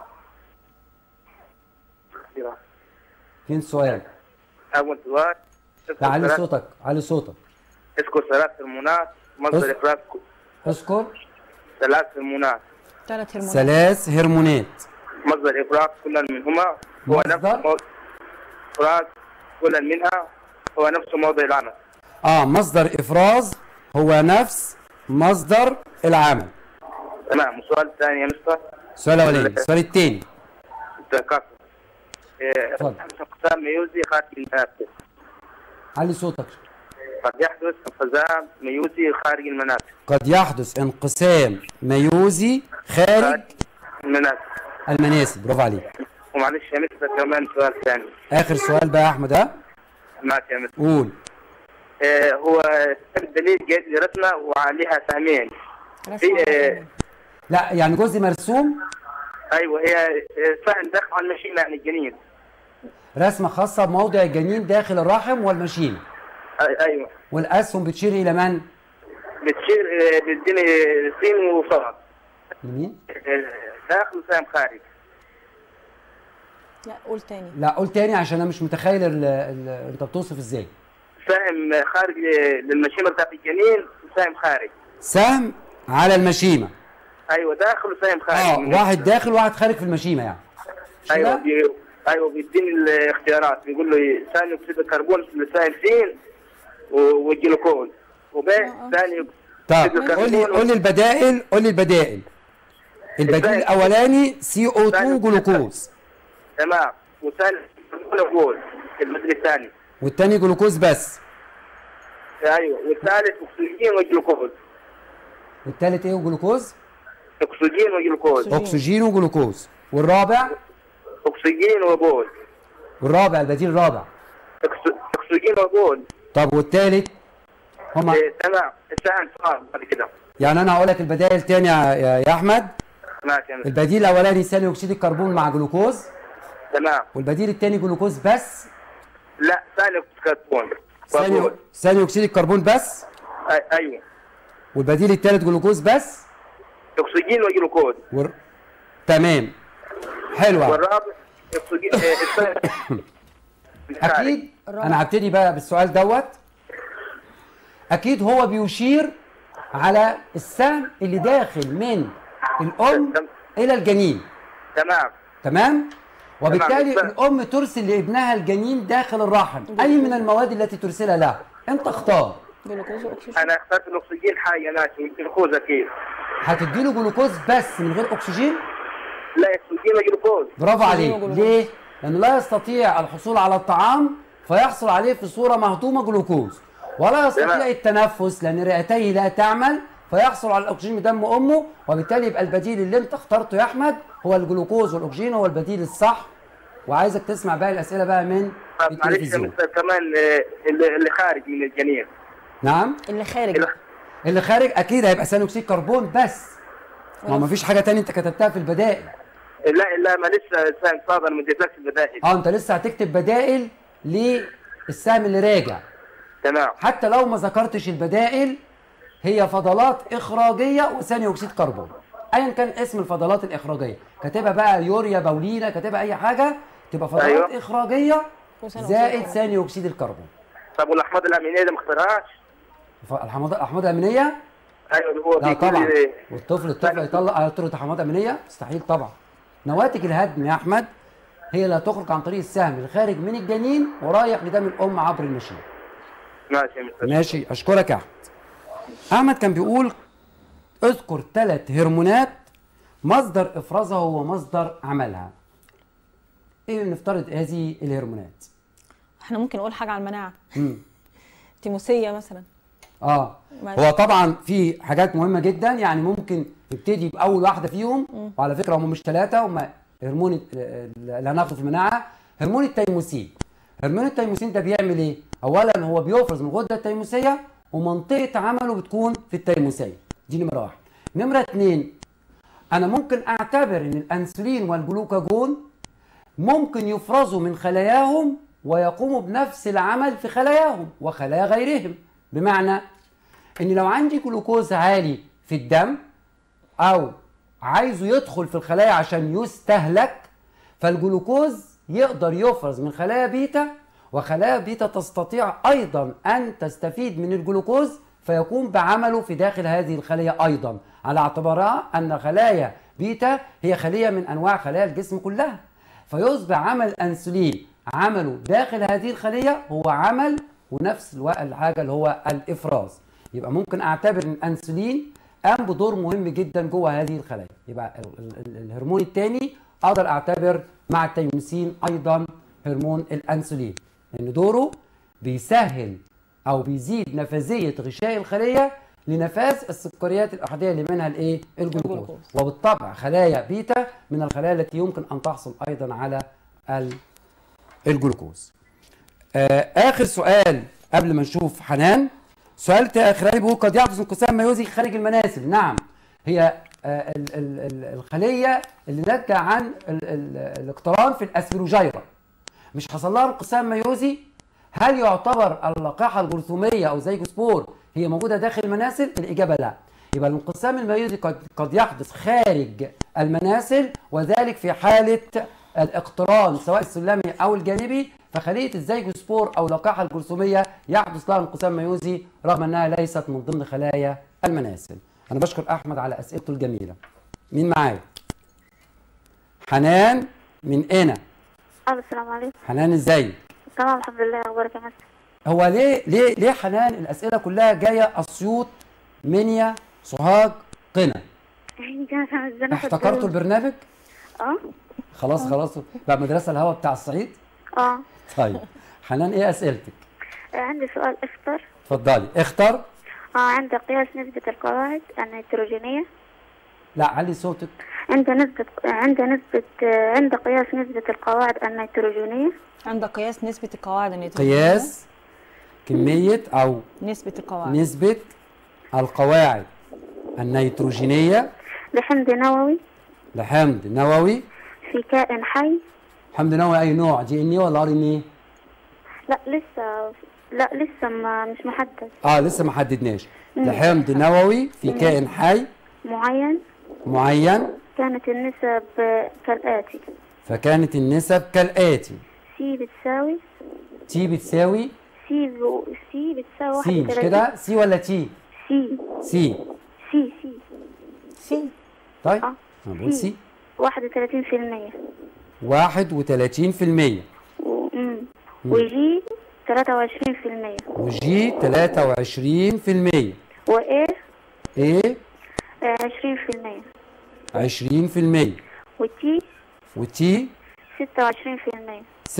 كثيرة. فين السؤال؟ اول سؤال لا علي ثلاث- صوتك علي صوتك اذكر ثلاث هرمونات مصدر أس- افراز اذكر ثلاث هرمونات ثلاث هرمونات ثلاث هرمونات مصدر افراز كل منهما هو مصدر؟ نفس مو- افراز كل منها هو نفس موضع العمل اه مصدر افراز هو نفس مصدر العمل تمام السؤال الثاني يا مستر السؤال الاولاني السؤال الثاني التكاثر إيه، اتفضل. انقسام ميوزي خارج المنافذ علي صوتك قد يحدث انقسام ميوزي خارج المنافذ قد يحدث انقسام ميوزي خارج المنافذ المناسب برافو عليك ومعلش يا مستر كمان سؤال ثاني اخر سؤال بقى يا احمد ها معك يا مستر قول آه، هو الدليل جاي لرسمه وعليها سهمين في آه، لا يعني جزء مرسوم ايوه هي آه، سهم داخل على المشيمه يعني الجنين رسمه خاصه بموضع الجنين داخل الرحم والمشيمه أي- ايوه والاسهم بتشير الى من؟ بتشير آه، بتديني سين وصاد لمين؟ آه، داخل وسهم خارج لا قول تاني لا قول تاني عشان انا مش متخيل ال ال انت بتوصف ازاي سهم خارج آه، للمشيمه بتاعت الجنين وسهم خارج سهم على المشيمه ايوه داخل وسهم خارج اه واحد داخل وواحد خارج في المشيمه يعني مش ايوه كده؟ بي... ايوه بيديني الاختيارات بيقول له ثاني اكسيد الكربون لسهم سين و- والجلوكوز وبين ثاني طب قول لي قول لي البدائل قول لي البدائل البديل ازاي؟ الاولاني سي او 2 ثاني- جلوكوز تمام وثاني جلوكوز البدل الثاني والتاني جلوكوز بس ايوه والثالث اكسجين وجلوكوز والتالت ايه وجلوكوز اكسجين وجلوكوز أكسجين. اكسجين وجلوكوز والرابع اكسجين وبول والرابع البديل الرابع أكس- اكسجين وبول طب والتالت هما إيه، تمام السهم صار بعد كده يعني انا هقول لك البدائل تاني يا, يا يا احمد ماشي يا مستر. البديل الاولاني ثاني اكسيد الكربون مع جلوكوز تمام والبديل التاني جلوكوز بس لا ثاني اكسيد كربون ثاني وبول. ثاني اكسيد الكربون بس أي- ايوه والبديل التالت جلوكوز بس اكسجين وجلوكوز ور... تمام حلوة والرابع اكسجين إيه، الثاني- اكيد انا هبتدي بقى بالسؤال دوت اكيد هو بيشير على السهم اللي داخل من الام الى الجنين تمام تمام وبالتالي تمام. الام ترسل لابنها الجنين داخل الرحم اي من المواد التي ترسلها له انت اختار جلوكوز واكسجين انا اخترت الاكسجين حاجه ماشي الجلوكوز اكيد هتديله جلوكوز بس من غير اكسجين لا اكسجين وجلوكوز برافو عليك جلوكوز. ليه؟ لأنه لا يستطيع الحصول على الطعام فيحصل عليه في صورة مهضومة جلوكوز ولا يستطيع تمام. التنفس لأن رئتيه لا تعمل فيحصل على الأكسجين من دم أمه وبالتالي يبقى البديل اللي أنت اخترته يا أحمد هو الجلوكوز والأكسجين هو البديل الصح وعايزك تسمع باقي الأسئلة بقى من طب معلش يا التلفزيون مستر كمان آه، اللي اللي خارج من الجنين نعم اللي خارج اللي- اللي خارج أكيد هيبقى ثاني أكسيد كربون بس ما هو مفيش حاجة تانية أنت كتبتها في البدائل لا لا ما لسه سام صادر من جزاك البدائل اه انت لسه هتكتب بدائل للسهم اللي راجع تمام حتى لو ما ذكرتش البدائل هي فضلات اخراجيه وثاني اكسيد كربون ايا كان اسم الفضلات الاخراجيه كاتبها بقى يوريا باولينا كاتبها اي حاجه تبقى فضلات أيوة. اخراجيه وثاني زائد أكسيد ثاني اكسيد الكربون طب والاحماض الامينيه ده ما اخترعهاش فالحمض الاحماض الامينيه ايوه هو لا بيقول طبعا لي- والطفل الطفل يطلع يطلع حمض امينيه مستحيل طبعا نواتج الهدم يا احمد هي لا تخرج عن طريق السهم الخارج من الجنين ورايح لدم الام عبر المشيمه ماشي يا مستر ماشي اشكرك يا احمد احمد كان بيقول اذكر ثلاث هرمونات مصدر افرازها هو مصدر عملها ايه نفترض هذه الهرمونات احنا ممكن نقول حاجه على المناعه مم. تيموسيه مثلا اه ماشي. هو طبعا في حاجات مهمه جدا يعني ممكن نبتدي باول واحده فيهم وعلى فكره هم مش ثلاثه هم هرمون ال- اللي هناخده في المناعه هرمون التيموسين هرمون التيموسين ده بيعمل ايه اولا هو بيفرز من الغده التيموسيه ومنطقه عمله بتكون في التيموسيه دي نمره واحد نمره اتنين انا ممكن اعتبر ان الانسولين والجلوكاجون ممكن يفرزوا من خلاياهم ويقوموا بنفس العمل في خلاياهم وخلايا غيرهم بمعنى ان لو عندي جلوكوز عالي في الدم او عايزه يدخل في الخلايا عشان يستهلك فالجلوكوز يقدر يفرز من خلايا بيتا وخلايا بيتا تستطيع ايضا ان تستفيد من الجلوكوز فيقوم بعمله في داخل هذه الخليه ايضا على اعتبارها ان خلايا بيتا هي خليه من انواع خلايا الجسم كلها فيصبح عمل الانسولين عمله داخل هذه الخليه هو عمل ونفس الوقت الحاجه اللي هو الافراز يبقى ممكن اعتبر ان الانسولين قام بدور مهم جدا جوه هذه الخلايا يبقى ال- ال- ال- الهرمون الثاني اقدر اعتبر مع التيموسين ايضا هرمون الانسولين لان دوره بيسهل او بيزيد نفاذيه غشاء الخليه لنفاذ السكريات الاحاديه اللي منها الايه الجلوكوز الجلوكوز. وبالطبع خلايا بيتا من الخلايا التي يمكن ان تحصل ايضا على ال- الجلوكوز آه اخر سؤال قبل ما نشوف حنان سؤال اخراني بيقول قد يحدث انقسام ميوزي خارج المناسل نعم هي آه ال ال ال الخليه اللي ناتجه عن ال ال الاقتران في الاسفيروجيرا مش حصل لها انقسام ميوزي هل يعتبر اللقاحه الجرثوميه او زيجوسبور هي موجوده داخل المناسل الاجابه لا يبقى الانقسام الميوزي قد قد يحدث خارج المناسل وذلك في حاله الاقتران سواء السلمي او الجانبي فخليه الزيجوسبور او اللقاحه الجرثوميه يحدث لها انقسام ميوزي رغم انها ليست من ضمن خلايا المناسل انا بشكر احمد على اسئلته الجميله مين معايا حنان من انا الو السلام عليكم حنان ازاي تمام الحمد لله اخبارك يا مستر هو ليه ليه ليه حنان الاسئله كلها جايه اسيوط منيا سوهاج قنا احتكرتوا البرنامج اه خلاص خلاص بقى مدرسه الهوا بتاع الصعيد اه طيب حنان ايه اسئلتك عندي سؤال اختر اتفضلي اختر اه عند قياس نسبة القواعد النيتروجينية لا علي صوتك عند نسبة عند نسبة عند قياس نسبة القواعد النيتروجينية عند قياس نسبه القواعد النيتروجينيه قياس كميه او نسبه القواعد نسبه القواعد النيتروجينيه لحمض نووي لحمض نووي في كائن حي حمض نووي اي نوع دي ان ايه ولا ار ان ايه لا لسه لا لسه ما مش محدد اه لسه ما حددناش لحمض نووي في كائن حي معين معين كانت النسب كالآتي فكانت النسب كالآتي سي بتساوي تي بتساوي سي ب... سي بتساوي سي مش 31 كده سي ولا تي سي سي سي سي سي طيب آه. انا بقول سي واحد وثلاثين في المية 31% و... مم. وجي ثلاثة وعشرين في المية وجي 23% وإيه ايه عشرين في المية 20% والتي والتي ستة وعشرين في المية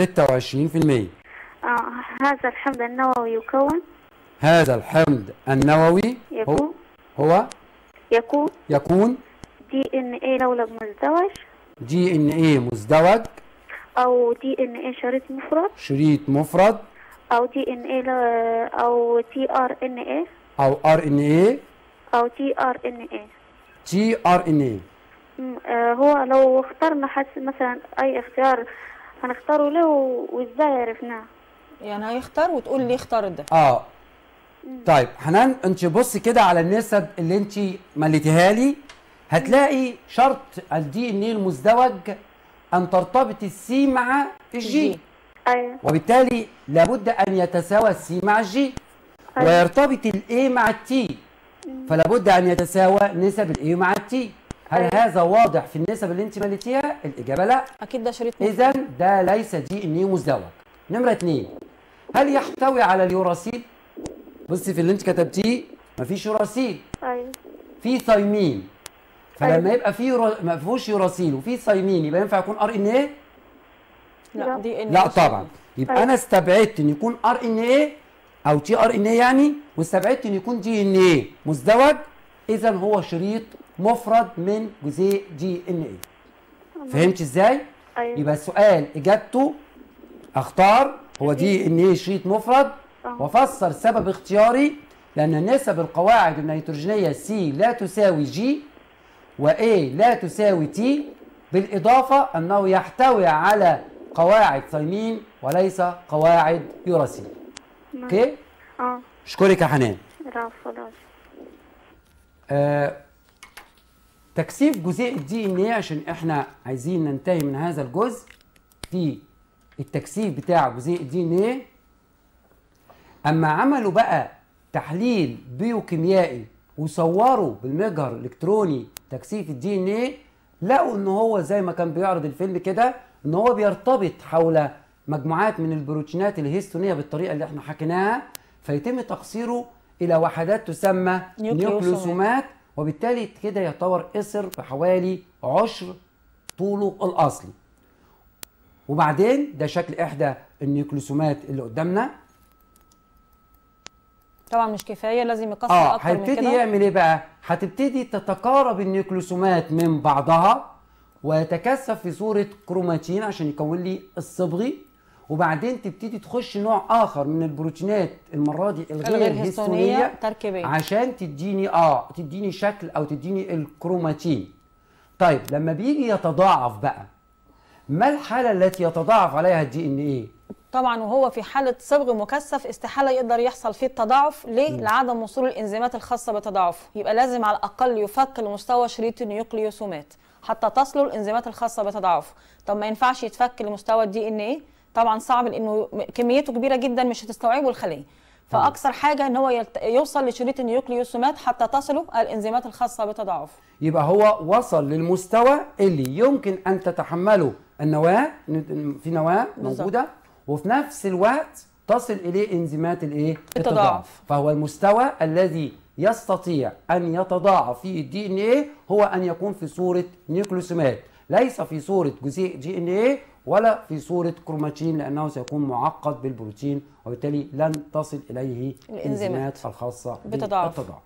26% آه هذا الحمض النووي يكون هذا الحمض النووي هو يكون هو يكون يكون دي ان ايه لولب مزدوج دي ان ايه مزدوج او دي ان ايه شريط مفرد شريط مفرد او دي ان ايه او تي ار ان ايه او ار ان ايه او تي ار ان ايه تي ار ان ايه مم، آه، هو لو اخترنا حس مثلا اي اختيار هنختاره له وازاي عرفناه يعني هيختار وتقول ليه اختار ده اه طيب حنان انت بص كده على النسب اللي انت مليتيها لي هتلاقي شرط الدي ان ايه المزدوج ان ترتبط السي مع الجي جي. ايوه وبالتالي لابد ان يتساوى السي مع الجي أيوة. ويرتبط الاي مع التي فلا بد ان يتساوى نسب الاي مع التي هل أيوة. هذا واضح في النسب اللي انت مليتيها الاجابه لا اكيد ده شريط مفرد. اذا ده ليس دي ان ايه مزدوج نمره اتنين هل يحتوي على اليوراسيل بصي في اللي انت كتبتيه مفيش يوراسيل ايوه في ثايمين فلما أيوة. يبقى في يورا... ما فيهوش يوراسيل وفي ثايمين يبقى ينفع يكون ار ان ايه لا دي ان لا طبعا يبقى انا استبعدت ان يكون ار ان ايه او تي ار ان ايه يعني واستبعدت ان يكون دي ان ايه مزدوج اذا هو شريط مفرد من جزيء دي ان ايه فهمت ازاي ايوه يبقى السؤال اجابته اختار هو دي ان ايه شريط مفرد آه. وفسر سبب اختياري لان نسب القواعد النيتروجينيه سي لا تساوي جي واي لا تساوي تي بالاضافه انه يحتوي على قواعد ثيمين وليس قواعد يوراسيل اوكي اه اشكرك يا حنان لا خلاص آه، تكثيف جزيء الدي ان ايه عشان احنا عايزين ننتهي من هذا الجزء في التكثيف بتاع جزيء الدي ان ايه اما عملوا بقى تحليل بيوكيميائي وصوروا بالمجهر الالكتروني تكثيف الدي ان ايه لقوا ان هو زي ما كان بيعرض الفيلم كده ان هو بيرتبط حول مجموعات من البروتينات الهيستونيه بالطريقه اللي احنا حكيناها فيتم تقصيره الى وحدات تسمى نيوكليوسومات. نيوكليوسومات وبالتالي كده يعتبر قصر بحوالي عشر طوله الاصلي وبعدين ده شكل احدى النيوكليوسومات اللي قدامنا طبعا مش كفايه لازم يكسر اه اكتر من هيبتدي كده يعمل ايه بقى هتبتدي تتقارب النيوكليوسومات من بعضها ويتكثف في صوره كروماتين عشان يكون لي الصبغي وبعدين تبتدي تخش نوع اخر من البروتينات المره دي الغير الغير هستونيه هستونيه تركيبيه عشان تديني اه تديني شكل او تديني الكروماتين طيب لما بيجي يتضاعف بقى ما الحاله التي يتضاعف عليها الدي ان ايه طبعا وهو في حاله صبغ مكثف استحاله يقدر يحصل فيه التضاعف ليه لعدم وصول الانزيمات الخاصه بتضاعفه يبقى لازم على الاقل يفك لمستوى شريط النيوكليوسومات حتى تصل الانزيمات الخاصه بتضاعفه طب ما ينفعش يتفك لمستوى الدي ان ايه طبعا صعب لانه م- كميته كبيره جدا مش هتستوعبه الخليه فاكثر حاجه ان هو يلت... يوصل لشريط النيوكليوسومات حتى تصله الانزيمات الخاصه بتضاعفه يبقى هو وصل للمستوى اللي يمكن ان تتحمله النواه في نواه بالظبط. موجوده وفي نفس الوقت تصل اليه انزيمات الايه التضاعف. فهو المستوى الذي يستطيع ان يتضاعف فيه الدي ان ايه هو ان يكون في صوره نيوكليوسومات ليس في صوره جزيء دي ان ايه ولا في صوره كروماتين لانه سيكون معقد بالبروتين وبالتالي لن تصل اليه الإنزيمات. الانزيمات الخاصه بتضاعف. بالتضاعف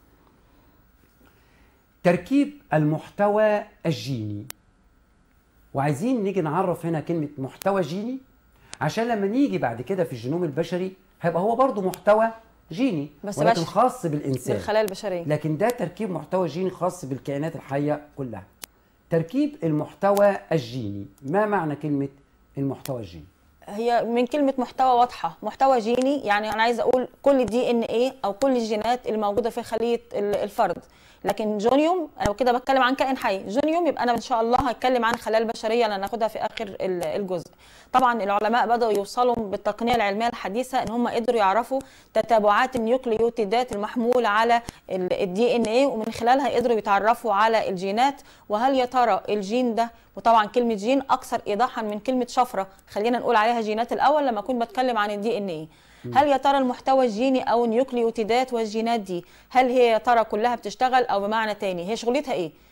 تركيب المحتوى الجيني وعايزين نيجي نعرف هنا كلمة محتوى جيني عشان لما نيجي بعد كده في الجينوم البشري هيبقى هو برضو محتوى جيني بس ولكن بشري. خاص بالإنسان بالخلايا البشريه لكن ده تركيب محتوى جيني خاص بالكائنات الحية كلها تركيب المحتوى الجيني ما معنى كلمة المحتوى الجيني هي من كلمة محتوى واضحة محتوى جيني يعني أنا عايزة أقول كل دي إن إيه أو كل الجينات اللي موجودة في خلية ال- الفرد لكن جونيوم أنا كده بتكلم عن كائن حي جونيوم يبقى أنا إن شاء الله هتكلم عن الخلايا البشرية اللي هناخدها في آخر ال- الجزء طبعا العلماء بدأوا يوصلوا بالتقنية العلمية الحديثة إن هم قدروا يعرفوا تتابعات النيوكليوتيدات المحمولة على الدي إن إيه ومن خلالها قدروا يتعرفوا على الجينات وهل يا ترى الجين ده وطبعا كلمه جين اكثر ايضاحا من كلمه شفره خلينا نقول عليها جينات الاول لما اكون بتكلم عن الدي ان ايه هل يا ترى المحتوى الجيني او النيوكليوتيدات والجينات دي هل هي يا ترى كلها بتشتغل او بمعنى تاني هي شغلتها ايه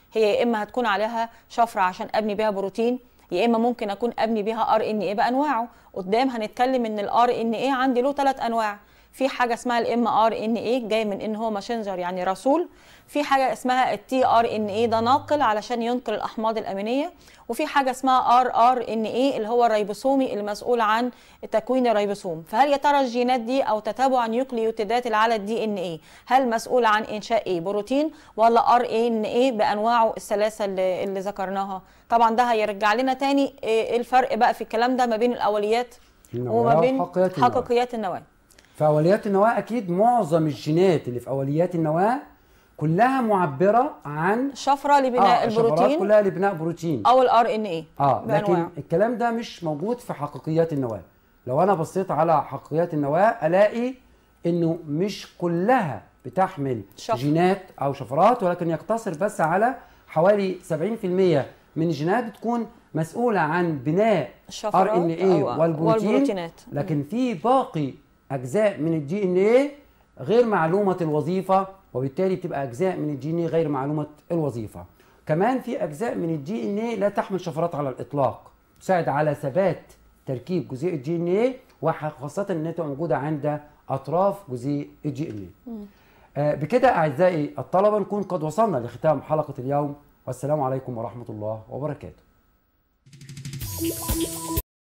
هي يا اما هتكون عليها شفره عشان ابني بيها بروتين يا اما ممكن اكون ابني بيها ار ان ايه بانواعه قدام هنتكلم ان الار ان ايه عندي له ثلاث انواع في حاجه اسمها الام ار ان ايه جاي من ان هو ماسنجر يعني رسول في حاجه اسمها التي ار ان ايه ده ناقل علشان ينقل الاحماض الامينيه وفي حاجه اسمها ار ار ان ايه اللي هو الريبوسومي المسؤول عن تكوين الريبوسوم فهل يا ترى الجينات دي او تتابع نيوكليوتيدات اللي على الدي ان ايه هل مسؤول عن انشاء ايه بروتين ولا ار ان ايه بانواعه الثلاثه اللي, اللي ذكرناها طبعا ده هيرجع لنا تاني ايه الفرق بقى في الكلام ده ما بين الاوليات النواة وما بين وحقيقيات النواة. حقيقيات النواه في اوليات النواه اكيد معظم الجينات اللي في اوليات النواه كلها معبره عن شفره لبناء الشفرات البروتين كلها لبناء بروتين او الار ان ايه اه لكن بأنواعه. الكلام ده مش موجود في حقيقيات النواه لو انا بصيت على حقيقيات النواه الاقي انه مش كلها بتحمل شفر. جينات او شفرات ولكن يقتصر بس على حوالي 70% من الجينات بتكون مسؤوله عن بناء الشفرات ار ان اي أو- والبروتين والبروتينات. لكن في باقي اجزاء من الدي ان ايه غير معلومه الوظيفه وبالتالي بتبقى اجزاء من الدي ان ايه غير معلومه الوظيفه كمان في اجزاء من الدي ان ايه لا تحمل شفرات على الاطلاق تساعد على ثبات تركيب جزيء الدي ان ايه وخاصه انها تبقى موجوده عند اطراف جزيء الدي ان ايه آه، بكده اعزائي الطلبه نكون قد وصلنا لختام حلقه اليوم والسلام عليكم ورحمه الله وبركاته